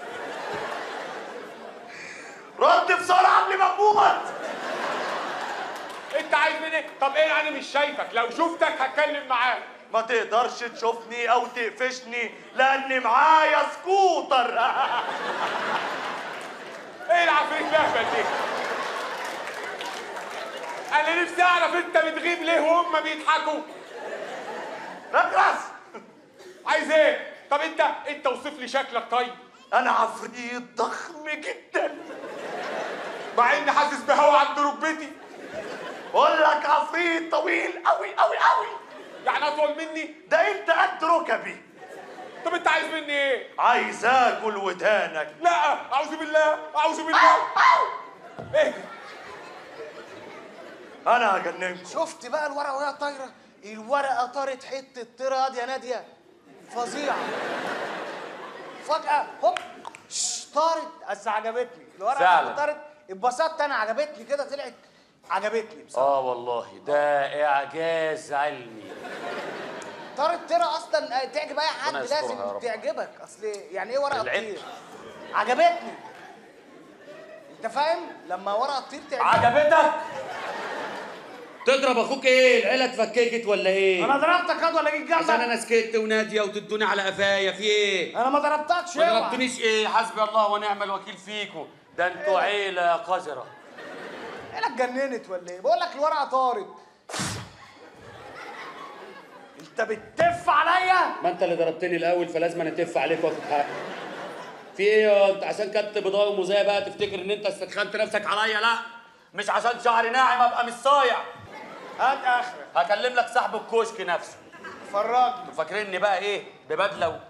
رد بسرعة قبل ما اموت انت عايز مني ايه طب ايه انا مش شايفك لو شفتك هتكلم معاك ما تقدرش تشوفني او تقفشني لان معايا سكوتر ايه العفريت الاهبل دي انا نفسي اعرف انت بتغيب ليه وهم بيضحكوا اخرس عايز ايه طب انت انت وصف لي شكلك طيب انا عفريت ضخم جدا مع اني حاسس بهوا عند ركبتي بقول لك عفريت طويل قوي قوي قوي يعني اطول مني ده انت قد ركبي طب انت عايز مني ايه عايز اكل ودانك لا اعوذ بالله اعوذ بالله ايه انا هجننك شفت بقى الورقه وهي طايره الورقه طارت حته طيره يا ناديه فظيعه فجاه هوب شش، طارت بس عجبتني الورقه فعلا. لما طارت اتبسطت انا عجبتني كده طلعت عجبتني بصراحه اه والله ده اعجاز علمي طارت طيره اصلا تعجب اي حد ربنا يسترها يا لازم رب. تعجبك اصل يعني ايه ورقه العطر. تطير عجبتني انت فاهم لما ورقه تطير تعجبك عجبتك تضرب اخوك ايه العيله اتفككت ولا ايه انا ضربتك ياض ولا جيت عشان جنبك انا سكت وناديه وتدوني على قفايا في ايه انا ما ضربتكش ما اوعى. ضربتنيش ايه حسبي الله ونعم الوكيل فيكم ده انتوا عيله قذره عيلك اتجننت ولا ايه بقول لك الورقه طارت انت بتتف عليا ما انت اللي ضربتني الاول فلازم انا اتف عليك واخد حقي في ايه يا انت عشان كنت بضايق ومزايا بقى تفتكر ان انت استدخلت نفسك عليا لا مش عشان شعري ناعم ابقى مش صايع هات اخرك هكلم لك صاحب الكشك نفسه فرجني انتوا فاكريني بقى ايه ببدله و...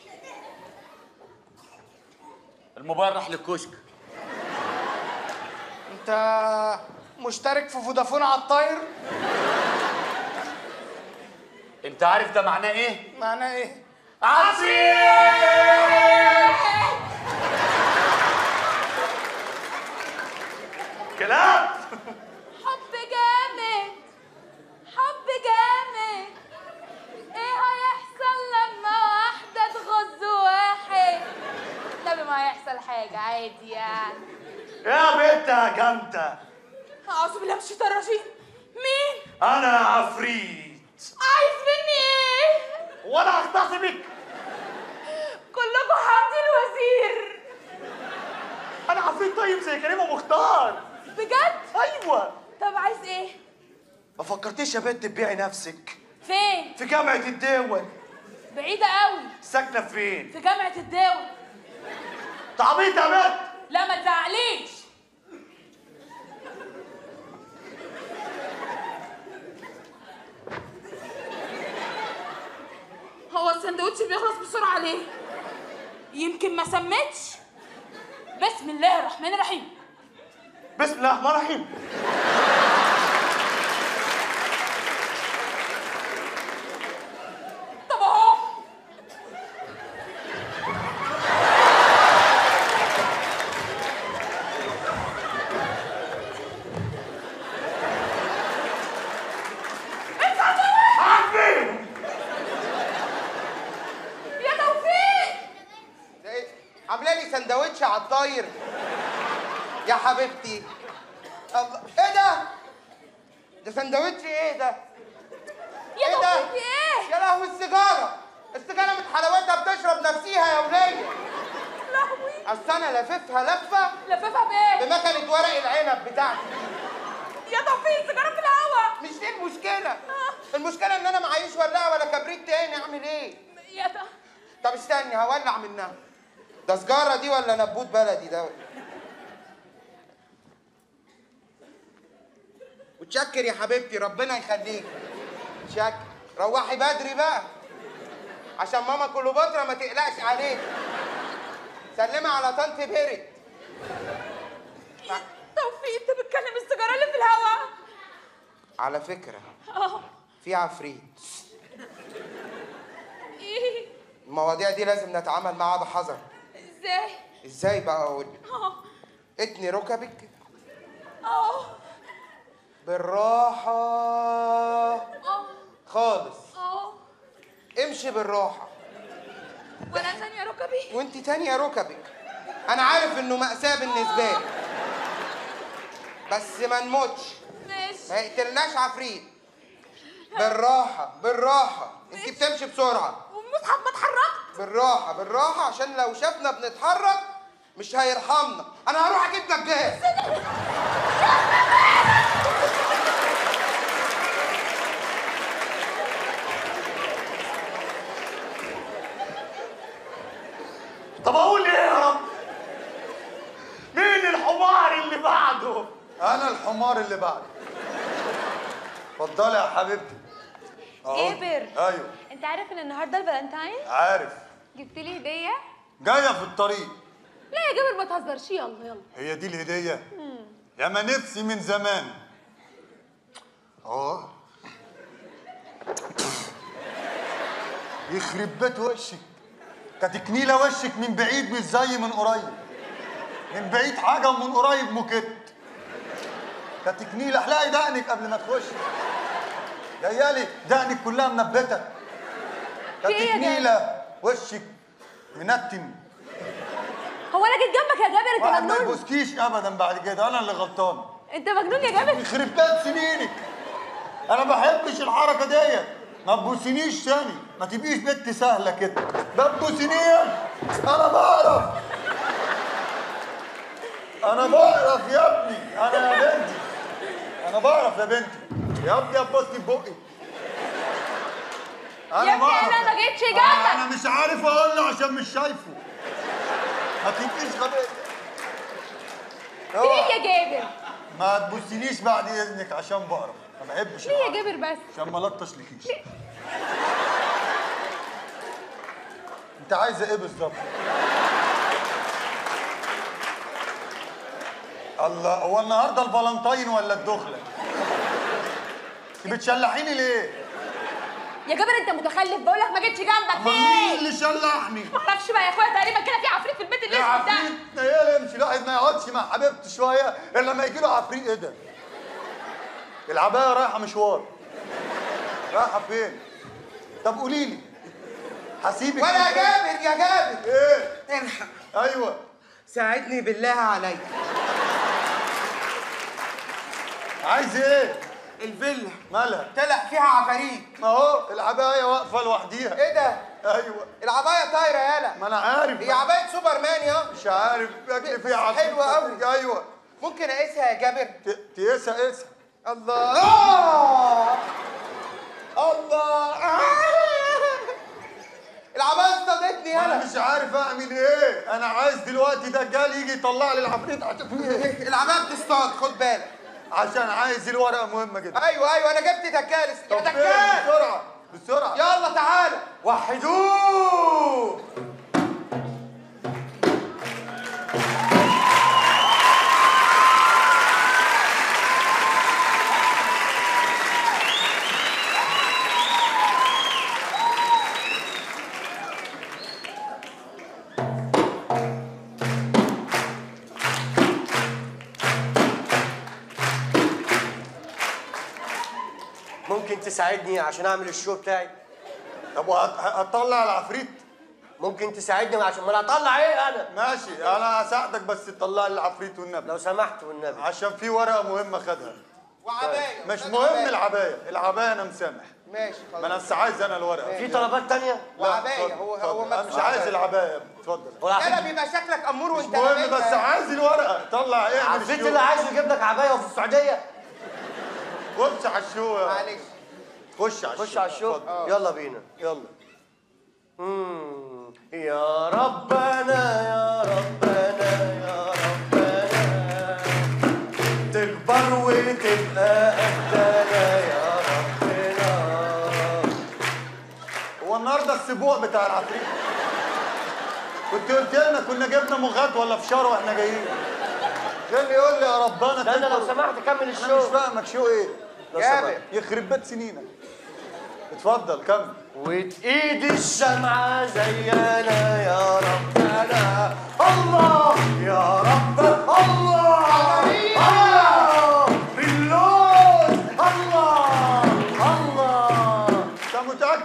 الموبايل راح للكشك انت مشترك في فودافون على الطاير انت عارف ده معناه ايه معناه ايه كلاب حب جامد حب جامد ايه هيحصل لما واحدة تغز واحد لا ما هيحصل حاجة عادي يعني يا بنت يا جامدة أعوذ بالله من الشيطان الرجيم مين؟ انا عفريت عايز مني ايه؟ وانا اغتصبك كلكم حمدي الوزير انا عفريت طيب زي كريمه مختار بجد؟ ايوه طب عايز ايه؟ ما فكرتيش يا بنت تبيعي نفسك فين؟ في جامعه الدول بعيدة قوي ساكنه فين في جامعة الدول تعبيط يا بنت لا ما تزعليش هو السندوتش بيخلص بسرعة ليه؟ يمكن ما سمتش بسم الله الرحمن الرحيم بسم الله الرحمن الرحيم طب اهو عفريت يا توفيق ده ايه عامله لي سندوتش على الطاير يا حبيبتي الله ايه ده ده سندوتش ايه ده يا ايه ده توفيق في ايه؟ يا لهوي السيجاره السيجاره من حلاوتها بتشرب نفسيها يا وليه لهوي اصل انا لففها لفه لففها بايه؟ بمكنه ورق العنب بتاعتي يا توفيق السيجارة في الهوا مش دي المشكله المشكله ان انا معيش ولاعه ولا كبريت تاني اعمل ايه يا ده طب استني هولع منها ده سجارة دي ولا نبوت بلدي ده وتشكر يا حبيبتي ربنا يخليك شكر روحي بدري بقى عشان ماما كليوباترا ما تقلقش عليك سلمي على طنط بيرت توفيق انت بتكلم السيجارة اللي في الهوا على فكرة اه في عفريت ايه المواضيع دي لازم نتعامل معاها بحذر ازاي؟ ازاي بقى اقول اه اتني ركبك اه بالراحة اه خالص اه امشي بالراحة وانا ثانيه ركبي وانت تانية ركبك انا عارف انه مأساة بالنسبة لك بس ما نموتش ماشي ما يقتلناش عفريت بالراحة بالراحة انت بتمشي بسرعة والمصحف ما اتحركت بالراحة بالراحة عشان لو شافنا بنتحرك مش هيرحمنا انا هروح اجيب لك جاهز طب اقول ايه يا رب مين الحمار اللي بعده انا الحمار اللي بعد اتفضلي يا حبيبتي أهو. جابر. ايوه انت عارف ان النهارده الفالنتاين عارف جبت لي هديه جايه في الطريق لا يا جابر ما تهزرش يلا يلا هي دي الهديه يا ما نفسي من زمان اه يخرب بيت وشك كانت كنيله وشك من بعيد مش زي من قريب من بعيد حاجه ومن قريب مكت كانت كنيله احلقي دقنك قبل ما تخش جايالي دقنك كلها منبته كانت إيه يا كنيله وشك منتن هو انا جيت جنبك يا جابر انت واحد ما مجنون يبوسكيش ابدا بعد كده انا اللي غلطان انت مجنون يا جابر يخرب بيت سنينك انا ما بحبش الحركه ديت ما تبوسينيش تاني ما تبقيش بنت سهله كده ما تبوسينيش انا بعرف انا بعرف يا ابني انا يا بنتي انا بعرف يا بنتي يا ابني يا بوستي ببقي انا يا ابني بعرف. أنا ما جيتش آه، جنبك. انا مش عارف اقول له عشان مش شايفه ما تبقيش غبية ليه يا جابر ما تبصينيش بعد اذنك عشان بعرف ما بحبش ليه يا الحركة. جابر بس عشان ما لطش لكيش انت عايزه ايه بالظبط الله هو النهارده الفالنتاين ولا الدخله انت بتشلحيني ليه يا جابر انت متخلف بقول لك ما جيتش جنبك امال في مين ايه اللي شلحني ما اعرفش بقى يا اخويا تقريبا كده في عفريت في البيت اللي يا اسمه ده عفريت ايه يمشي الواحد ما يقعدش مع حبيبته شويه الا لما يجي له عفريت ايه ده العبايه رايحه مشوار رايحه فين طب قولي لي هسيبك ولا يا إزاي؟ جابر يا جابر ايه الحق ايوه ساعدني بالله عليك عايز ايه الفيلا مالها طلع فيها عفاريت ما هو العبايه واقفه لوحديها ايه ده ايوه العبايه طايره يالا ما انا عارف هي عبايه سوبرمان يا مش عارف اجري فيها عفريت حلوة أوي. ايوه ممكن اقيسها يا جابر ت- تقيسها قيسها الله آه! الله العبايه اصطادتني انا يالا مش عارف اعمل ايه انا عايز دلوقتي دجال يجي يطلع لي العفريت عشان فيه ايه العبايه بتصطاد خد بالك عشان عايز الورقه مهمه جدا ايوه ايوه انا جبت دجال يا طب فين؟ دجال بسرعه بسرعه يلا تعالى وحدوه ممكن تساعدني عشان اعمل الشو بتاعي طب وهت- هتطلع العفريت ممكن تساعدني عشان ما انا اطلع ايه انا ماشي انا هساعدك بس تطلع لي العفريت والنبي لو سمحت والنبي عشان في ورقه مهمه خدها وعبايه مش خد مهم عباية. العبايه العبايه انا مسامح ماشي ما انا خلاص بس عايز انا الورقه في طلبات تانية لا، وعباية، اتفضل، هو- اتفضل. هو انا مش مدفوع عايز عباية. العبايه اتفضل هو يالا العفريت بيبقى شكلك امور مش وانت مهم لابسها. بس عايز الورقه طلع ايه من العفريت الشو اللي عايز يجيب لك عبايه وفي السعوديه خش على الشو يا- معلش خش على الشو خش على الشو اتفضل. يلا بينا يلا مم. يا ربنا يا ربنا يا ربنا تكبر وتبقى قدنا يا ربنا هو النهارده السبوع بتاع العفريت كنت قلت لنا كنا جبنا مغات ولا فشار واحنا جايين كان يقول لي يا ربنا ده انا لو تكبر. سمحت كمل انا مش الشو فاهمك شو ايه لو جابر. سمحت. يخرب بيت سنينك اتفضل كمل وتقيد الشمعة زينا يا ربنا الله يا رب الله الله بالله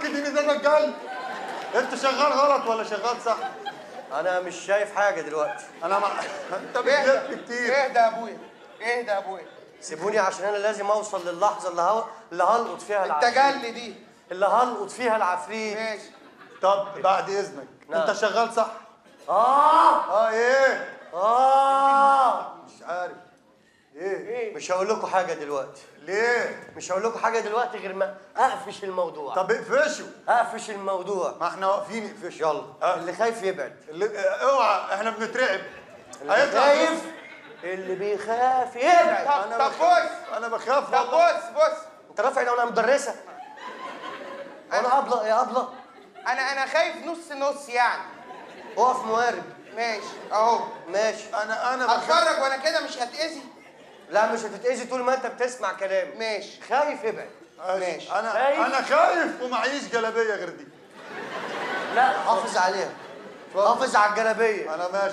تديني ده رجال انت شغال غلط ولا شغال صح انا مش شايف حاجه دلوقتي انا ما انت اهدى بتجيب كتير اهدى يا ابويا اهدى يا ابويا سيبوني عشان انا لازم اوصل للحظه اللي هل... اللي هلقط فيها العفريت التجلي دي اللي هلقط فيها العفريت ماشي طب بعد اذنك نعم. انت شغال صح اه اه ايه اه مش عارف ايه مش هقول لكم حاجه دلوقتي ليه مش هقول لكم حاجه دلوقتي غير ما اقفش الموضوع طب اقفشوا اقفش الموضوع ما احنا واقفين اقفشوا يلا آه. اللي خايف يبعد اللي... اه، اوعى احنا بنترعب اللي هيطلع خايف اللي بيخاف يبعد طب انا طب بخاف بص انا بخاف طب والله بص بص انت رافع لو انا مدرسه انا ابله يا ابله انا انا خايف نص نص يعني اقف موارب ماشي اهو ماشي انا انا بخاف هتفرج وانا كده مش هتأذي لا مش هتتاذي طول ما انت بتسمع كلامي ماشي خايف ابعد ماشي. انا خايف؟ انا خايف ومعيش جلابيه غير دي لا حافظ عليها حافظ على الجلابيه انا ماشي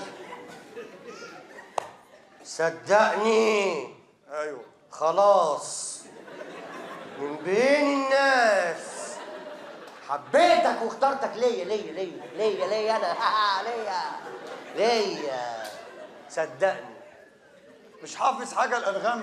صدقني ايوه خلاص من بين الناس حبيتك واخترتك ليا ليا ليا ليا ليا انا ليا ليا صدقني مش حافظ حاجه الالغام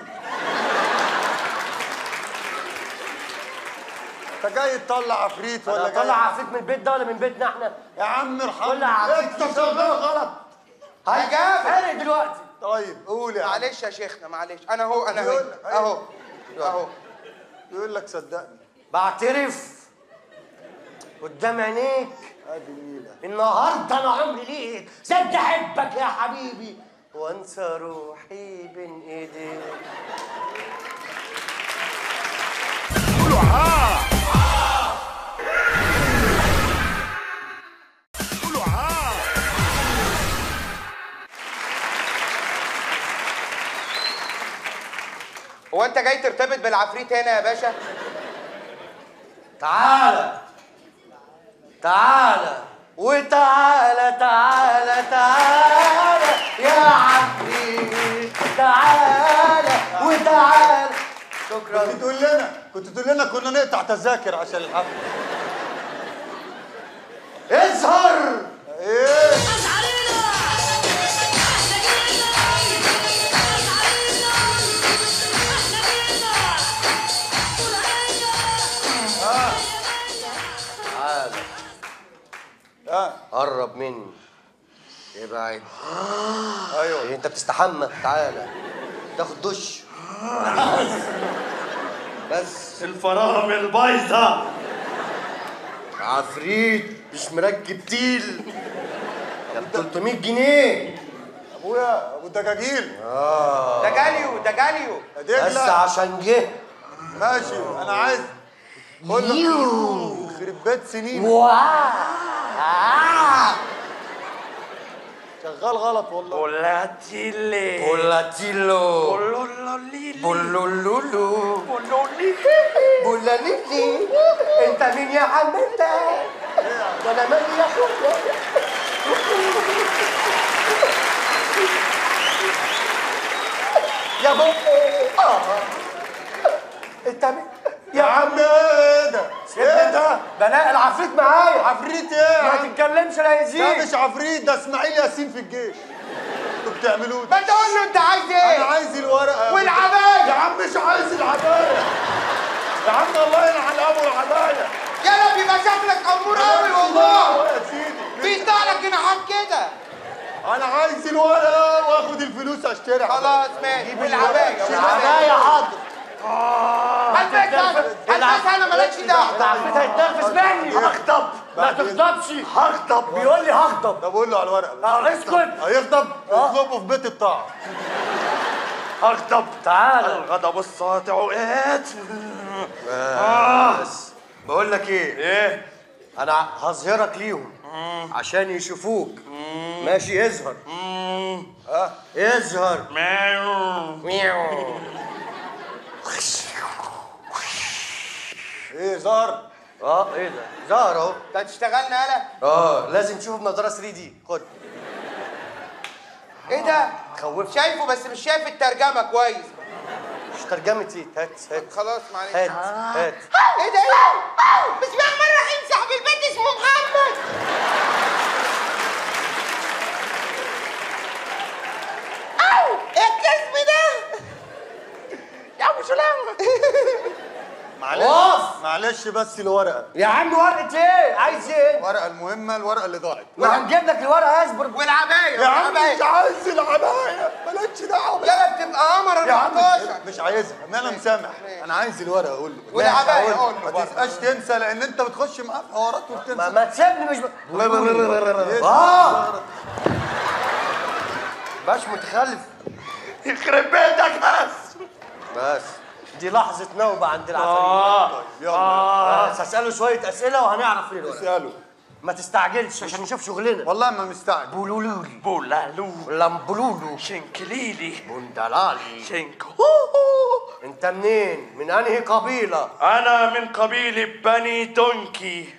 انت جاي تطلع عفريت ولا ولا جاي طلع عفريت من البيت ده ولا من بيتنا احنا يا عم ارحمني طلع عفريت انت شغال غلط هجابر فارق دلوقتي طيب قول يا عم معلش يا شيخنا معلش انا اهو انا اهو يقول- أيوة. اهو اهو يقول لك صدقني بعترف قدام عينيك ادي النيله النهارده انا عمري ليك صدق احبك يا حبيبي وانسى روحي بين ايديك هو انت جاي ترتبط بالعفريت هنا يا باشا تعالى تعالى وتعالى تعالى تعالى يا عبدي تعالى وتعالى شكرا كنت تقول لنا كنت تقول لنا كنا نقطع تذاكر عشان الحفله اظهر ايه تعالى اه قرب مني ابعد ايوه إيه انت بتستحمى تعالى تاخد دش بس الفرامل بايظه عفريت مش مركب تيل ده ب 300 جنيه ابويا ابو الدجاجيل ده جاليو ده جاليو بس دجله عشان جه ماشي انا عايز خد لك يخرب بيت سنين شغال غلط والله بولاتيلي بولاتيلو بولولوليلي بولولولو بولولي بولاليلي انت مين يا عم انت ده انا مالي يا اخويا يا بوبي اه انت مين يا عم ايه ده؟ ايه ده؟ بلاقي العفريت معايا عفريت ايه يا ما عم؟ تتكلمش لا ده يزيد مش عفريت ده اسماعيل ياسين في الجيش انتوا بتعملوه ده ما تقول له انت عايز انا ايه عايز الورقه يا والعباية. يا عم مش عايز العبايه يا عم الله يلعن ابو العبايه يا رب يبقى شكلك امور قوي والله يا سيدي بيطلع لك جناحات كده انا عايز الورقه واخد الفلوس اشتري خلاص ماشي والعبايه العباية حاضر هلبسها هلبسها انا مالكش دعوه العفريت هيتنرفز مني هغضب ما تغضبش هغضب بيقول لي هغضب طب قول له على الورقه اه اسكت هيغضب اطلبه في بيت الطاعه هغضب تعالى الغضب الساطع آت بس بقول لك ايه ايه انا هظهرك ليهم عشان يشوفوك ماشي اظهر اه اظهر ميو ايه ظهر اه ايه ده ظهر اهو انت هتشتغلنا يالا اه لازم تشوف بنظاره 3 دي خد ايه ده خوف شايفه بس مش شايف الترجمه كويس مش ترجمه ايه هات هات خلاص معلش هات هات ايه ده ايه بسم الله الرحمن الرحيم معلش بس الورقه يا عم ورقه ايه عايز ايه الورقه المهمه الورقه اللي ضاعت وهنجيب لك الورقه اصبر والعبايه يا عم والعباية. مش عايز العبايه مالكش دعوه لا بتبقى قمر يا عم 14 مش عايزها ما انا مسامح انا عايز الورقه اقول له والعباية ماشي، قول له ما برضه. تبقاش تنسى لان انت بتخش معاه في حوارات ما, وبتنسى ما تسيبني مش ب... اه اه باش متخلف يخرب بيتك بس بس دي لحظة نوبة عند العفاريت اه يلا اه بس هسأله شوية أسئلة وهنعرف فين الورقة اساله ما تستعجلش عشان نشوف شغلنا والله ما مستعجل بولولولي بولالو لامبولولو شنكليلي بندلالي شنكو انت منين؟ من انهي قبيلة؟ انا من قبيلة بني دونكي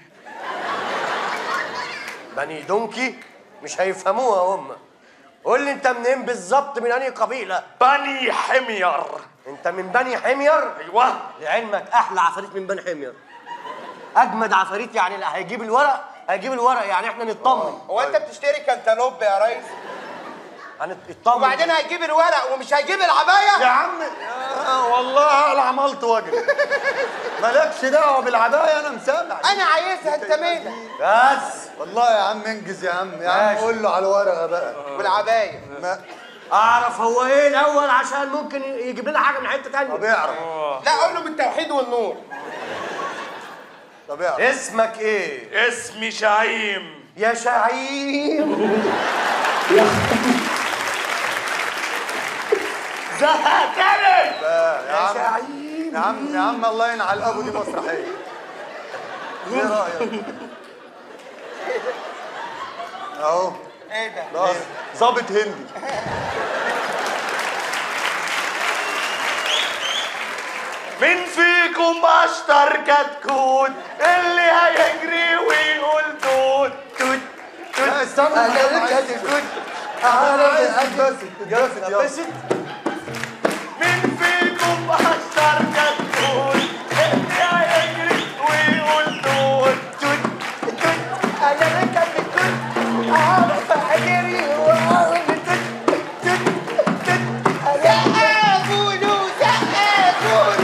بني دونكي؟ مش هيفهموها هم قول لي انت منين بالظبط من انهي قبيلة؟ بني حمير انت من بني حمير؟ ايوه لعلمك احلى عفاريت من بني حمير اجمد عفاريت يعني اللي هيجيب الورق هيجيب الورق يعني احنا نطمن هو انت بتشتري كنتالوب يا ريس هنطمن وبعدين هيجيب الورق ومش هيجيب العبايه يا عم آه، والله انا عملت واجب مالكش دعوه بالعبايه انا مسامح انا عايزها انت مالك بس والله يا عم انجز يا عم يا عم ماشي. قول له على الورقه بقى والعبايه ما اعرف هو ايه الاول عشان ممكن يجيب لنا حاجه من حته طب تانية يعرف لا قول له بالتوحيد والنور طب يعرف اسمك ايه اسمي شعيم يا شعيم زهقتني يا عم يا عم يا عم الله ينعل ابو دي مسرحيه ايه رايك اهو ايه ده خلاص ظابط هندي مين فيكم اشطر كتكوت اللي هيجري ويقول توت توت لا استنى انا كتكوت انا عايز بس اتبسط يلا بس مين فيكم اشطر كتكوت اللي هيجري ويقول توت توت انا ركبت الكل اعرف اجري واقول سقفوا سقفوا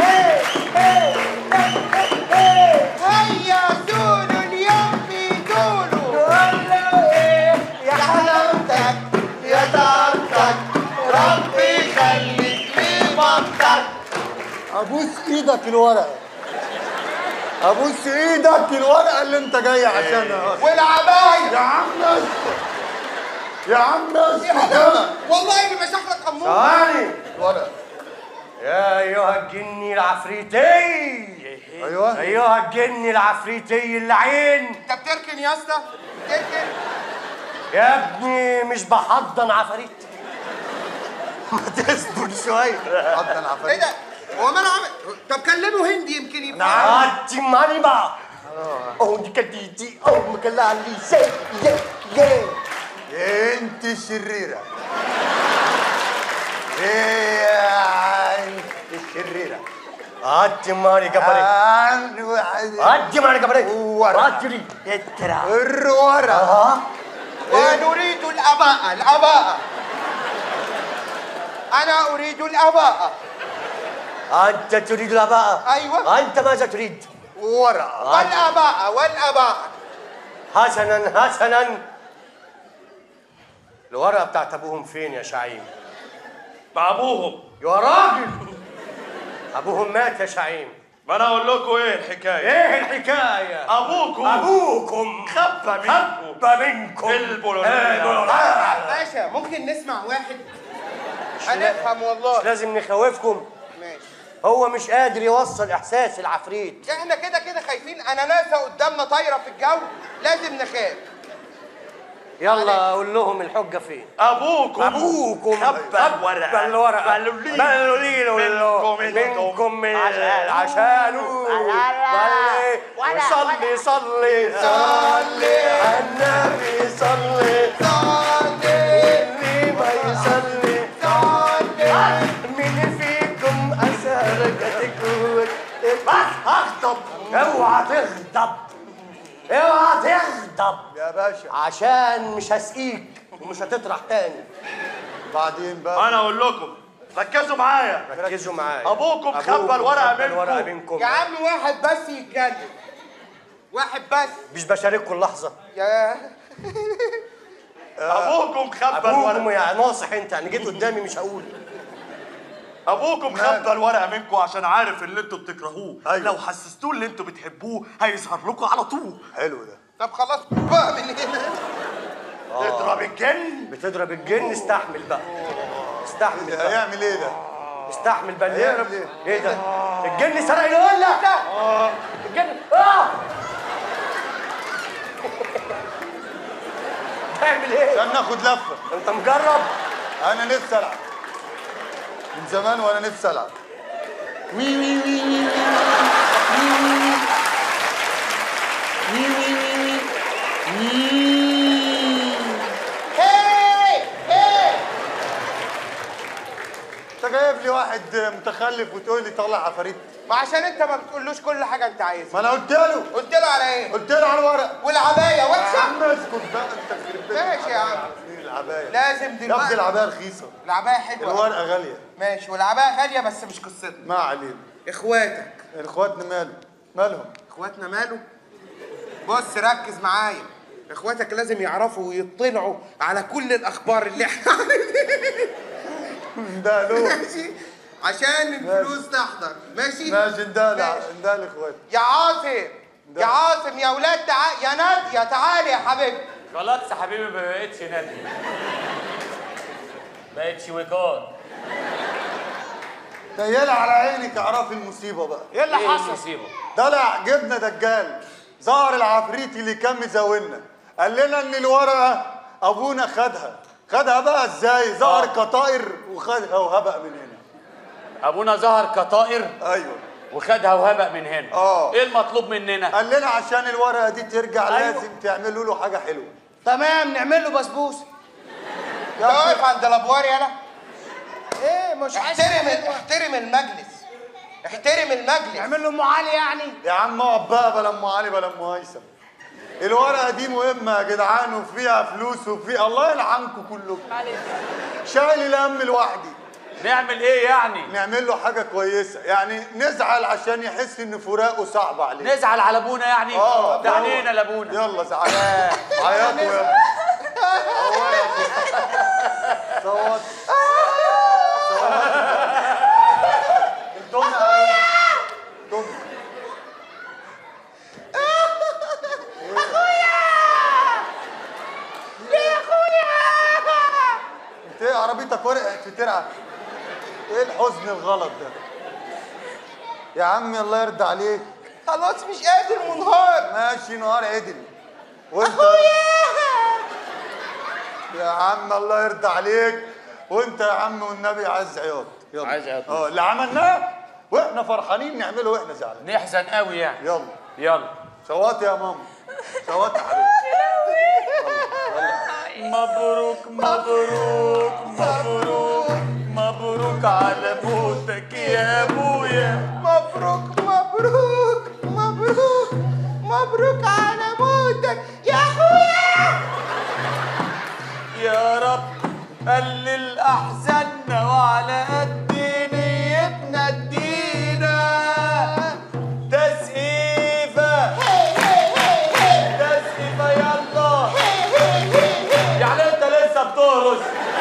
هيا سولوا اليوم بيقولوا يا حلاوتك يا طاقتك ربي يخليك لي بطك ابوس ايدك الورقه ابوس ايدك الورقه اللي انت جاي عشانها والعبايه يا عم اسكت يا عم اسكت والله اني مسح لك امور ثواني الورقه يا ايها الجني العفريتي ايوه ايها الجني العفريتي اللعين انت بتركن يا اسطى بتركن يا ابني مش بحضن عفاريت ما تصبر شويه حضن ايه العفاريت ده هو ما انا عامل طب كلمه هندي يمكن يفهم نعاتي ماني بقى او دي كديتي او مكلا لي سي يا يا يا انت الشريره ايه انت الشريره هاتي ماني كبري هاتي ماني كبري ورقة. هاتي لي اترا الورقه اه ونريد الاباء الاباء انا اريد الاباء انت تريد الاباء أيوة. انت ماذا تريد ورقه والاباء والاباء حسنا حسنا الورقه بتاعت ابوهم فين يا شعيم بابوهم يا راجل ابوهم مات يا شعيم ما انا اقول لكم ايه الحكايه ايه الحكايه ابوكم ابوكم خبى منكم خبى منكم البولونية. البولونية. باشا ممكن نسمع واحد هنفهم والله لازم نخوفكم ماشي هو مش قادر يوصل احساس العفريت احنا كده كده خايفين اناناسه قدامنا طايره في الجو لازم نخاف يلا قول لهم الحجه فين ابوكم ابوكم خبى الورقه الورقه قالوا لي قالوا لي منكم منكم من عشان- عشانه صلي صلي صلي على النبي صلي اللي ما يصلي مين فيكم أسر كتكوت بس هغضب اوعى تغضب اوعى تغضب يا باشا عشان مش هسقيك ومش هتطرح تاني بعدين بقى انا اقول لكم ركزوا معايا ركزوا معايا ابوكم خبى الورقه الورقه منكم منكم يا عم واحد بس يتكلم واحد بس مش بشارككم لحظه يا ابوكم خبى ابوكم الورقه يا ناصح انت انا جيت قدامي مش هقول ابوكم خبى الورقه منكم عشان عارف اللي انتوا بتكرهوه أيوة. لو حسستوه اللي انتوا بتحبوه هيظهر لكم على طول حلو ده طب خلاص بقى من هنا اضرب الجن بتضرب الجن استحمل بقى استحمل بقى هيعمل ايه ده؟ استحمل بقى هيعمل ايه؟ ايه ده الجن سرق الولا الجن اه تعمل ايه عشان ناخد لفه انت مجرب انا نفسي العب من زمان وانا نفسي العب وي وي وي وي وي وي وي وي وي هي هي انت جايب لي واحد متخلف وتقول لي طلع عفاريت ما عشان انت ما بتقولوش كل حاجه انت عايزها ما انا قلت له قلت له على ايه قلت له على الورق والعبايه يا وحشه عم اسكت بقى انت خرب بيتك. ماشي يا عم. إيه العبايه لازم يا ابني دلوقتي العبايه رخيصه العبايه حلوه الورقه غاليه ماشي والعبايه غاليه بس مش قصتنا ما علينا اخواتك اخواتنا ماله مالهم اخواتنا ماله بص ركز معايا اخواتك لازم يعرفوا ويطلعوا على كل الاخبار اللي احنا ده له ماشي عشان الفلوس تحضر ماشي ماشي ده ماشي. ده لاخواتي يا عاصم يا عاصم يا ولاد تعال يا ناديه تعالي يا حبيبي خلاص يا حبيبي ما بقتش نادي بقتش وقار تيال على عينك اعرفي المصيبه بقى ايه اللي ايه حصل المصيبه طلع جبنا دجال ظهر العفريت اللي كان مزاولنا قال لنا ان الورقه ابونا خدها خدها بقى ازاي ظهر آه. كطائر وخدها وهبق من هنا ابونا ظهر كطائر ايوه وخدها وهبق من هنا آه. ايه المطلوب مننا قال لنا عشان الورقه دي ترجع أيوة. لازم تعملوا له حاجه حلوه تمام نعمل له بسبوسه يا واقف عند الابوار يلا ايه مش عايز احترم احترم المجلس احترم المجلس نعمل له ام علي يعني يا عم اقعد بقى بلا ام علي بلا ام هيثم الورقه دي مهمه يا جدعان وفيها فلوس وفي الله يلعنكم كلكم معلش شايل الهم لوحدي نعمل ايه يعني نعمل له حاجه كويسه يعني نزعل عشان يحس ان فراقه صعب عليه نزعل على ابونا يعني اه ده عنينا لابونا يلا زعلان عيطوا يا ابني صوت صوت الدنيا الدنيا انت ايه عربيتك ورقت في ترعه ايه الحزن الغلط ده يا عمي الله يرضى عليك خلاص مش قادر منهار ماشي نهار عدل وانت يا عم الله يرضى عليك وانت يا عم والنبي عايز عياط يلا عايز عياط. اه اللي عملناه واحنا فرحانين نعمله واحنا زعلانين نحزن قوي يعني يلا يلا صوت يا ماما صوت يا حبيبي مبروك مبروك مبروك مبروك على موتك يا ابويا مبروك مبروك مبروك مبروك على موتك يا اخويا يا رب قلل احزاننا وعلى قد نيتنا ادينا تسقيفه تسقيفه يلا يعني انت لسه بتهرس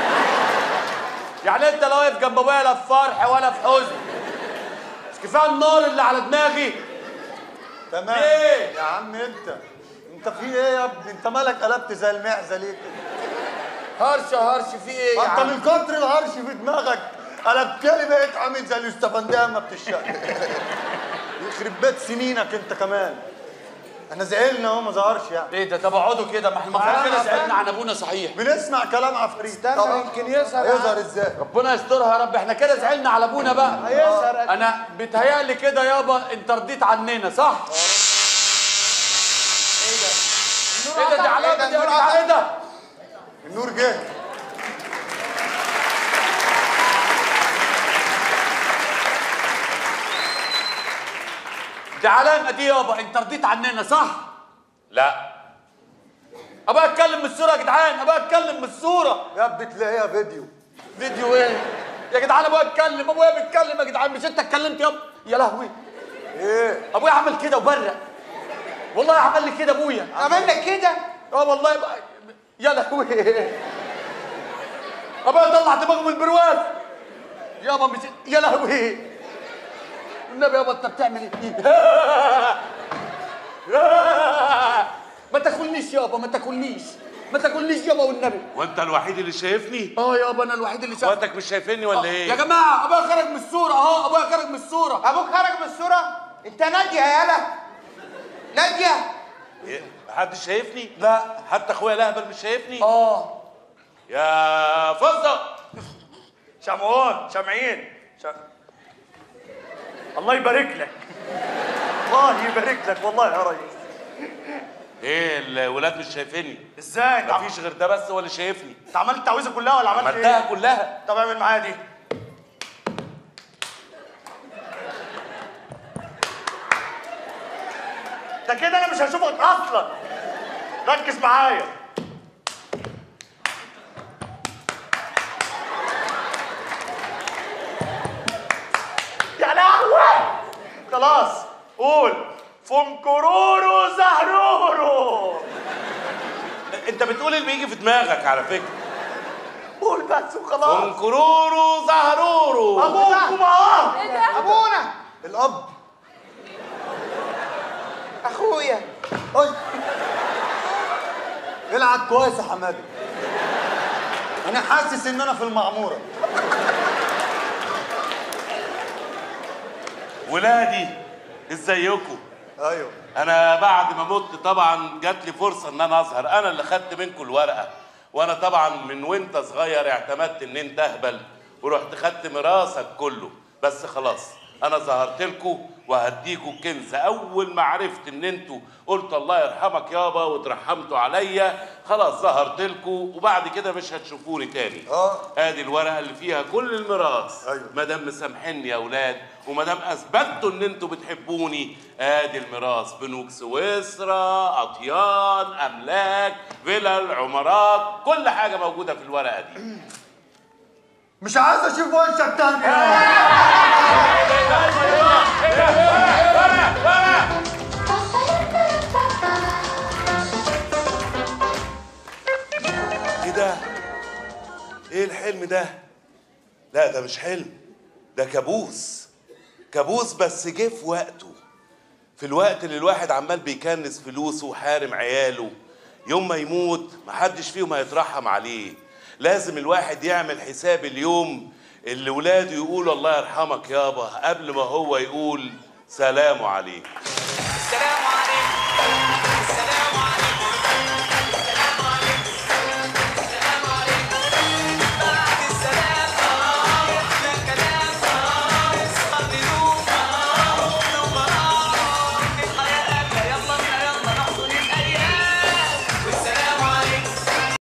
يعني انت لا واقف جنب ابويا لا في فرح ولا في حزن مش كفايه النار اللي على دماغي تمام ايه؟ يا عم انت انت في ايه يا ابني انت مالك قلبت زي المعزه ليه كده هرش هرش في ايه يا انت عم من كتر الهرش في دماغك قلبت لي بقيت عامل زي الاستفنديه ما بتشق يخرب بيت سنينك انت كمان احنا زعلنا اهو ما ظهرش يعني ايه ده طب اقعدوا كده ما احنا المفروض كده زعلنا عن ابونا صحيح بنسمع كلام عفريت استنى طبعا. يمكن يظهر هيظهر ازاي ربنا يسترها يا رب احنا كده زعلنا على ابونا بقى هيظهر انا بيتهيألي كده يابا انت رضيت عننا صح؟ ايه ده دي علامه دي يا جدعان ايه ده؟ النور جه دي علامه دي يابا انت رضيت عننا صح؟ لا ابقى اتكلم من الصوره يا جدعان ابقى اتكلم من الصوره يا ابني تلاقيها فيديو فيديو ايه؟ يا جدعان ابويا اتكلم ابويا بيتكلم يا جدعان مش انت اتكلمت يا يا لهوي ايه ابويا عمل كده وبرق والله عمل لي كده ابويا عمل لك كده اه والله بقى. يا لهوي ابويا طلع دماغه من البرواز يابا مش يا لهوي النبي يابا انت بتعمل ايه ما تاكلنيش يابا ما تاكلنيش ما تاكلنيش يابا والنبي وانت الوحيد اللي شايفني اه يابا انا الوحيد اللي شايف اخواتك مش شايفيني ولا ايه يا جماعه ابويا خرج من الصوره اهو ابويا خرج من الصوره ابوك خرج من الصوره انت ناديه يا يالا ناديه إيه؟ محدش شايفني لا حتى اخويا الاهبل مش شايفني اه يا فضه شمعون شمعين ش... الله يبارك لك الله يبارك لك والله يا ريس ايه الولاد مش شايفيني ازاي انت عم- مفيش غير ده بس هو اللي شايفني انت عملت التعويذه كلها ولا عملت عملتها ايه؟ كلها طب اعمل معايا دي ده كده انا مش هشوفك اصلا ركز معايا يا لهوي خلاص قول فمكرورو زهرورو انت بتقول اللي بيجي في دماغك على فكره قول بس وخلاص كرورو زهرورو ابوكم اهو ايه ده ابونا الاب اخويا أي. العب كويس يا حمادي انا حاسس ان انا في المعموره ولادي ازيكم ايوه انا بعد ما مت طبعا جات لي فرصه ان انا اظهر انا اللي خدت منكم الورقه وانا طبعا من وانت صغير اعتمدت ان انت اهبل ورحت خدت ميراثك كله بس خلاص انا ظهرت لكم وهديكوا الكنز اول ما عرفت ان انتوا قلت الله يرحمك يابا وترحمتوا عليا خلاص ظهرت لكم وبعد كده مش هتشوفوني تاني اه ادي الورقه اللي فيها كل الميراث أيوة. ما دام مسامحيني يا اولاد وما دام اثبتوا ان انتوا بتحبوني ادي الميراث بنوك سويسرا اطيان املاك فيلل عمارات كل حاجه موجوده في الورقه دي مش عايز اشوف وشك تاني ايه ده ايه الحلم ده لا ده مش حلم ده كابوس كابوس بس جه في وقته في الوقت اللي الواحد عمال بيكنس فلوسه وحارم عياله يوم ما يموت محدش فيهم هيترحم عليه لازم الواحد يعمل حساب اليوم اللي ولاده يقولوا الله يرحمك يابا قبل ما هو يقول سلام عليك السلام عليكم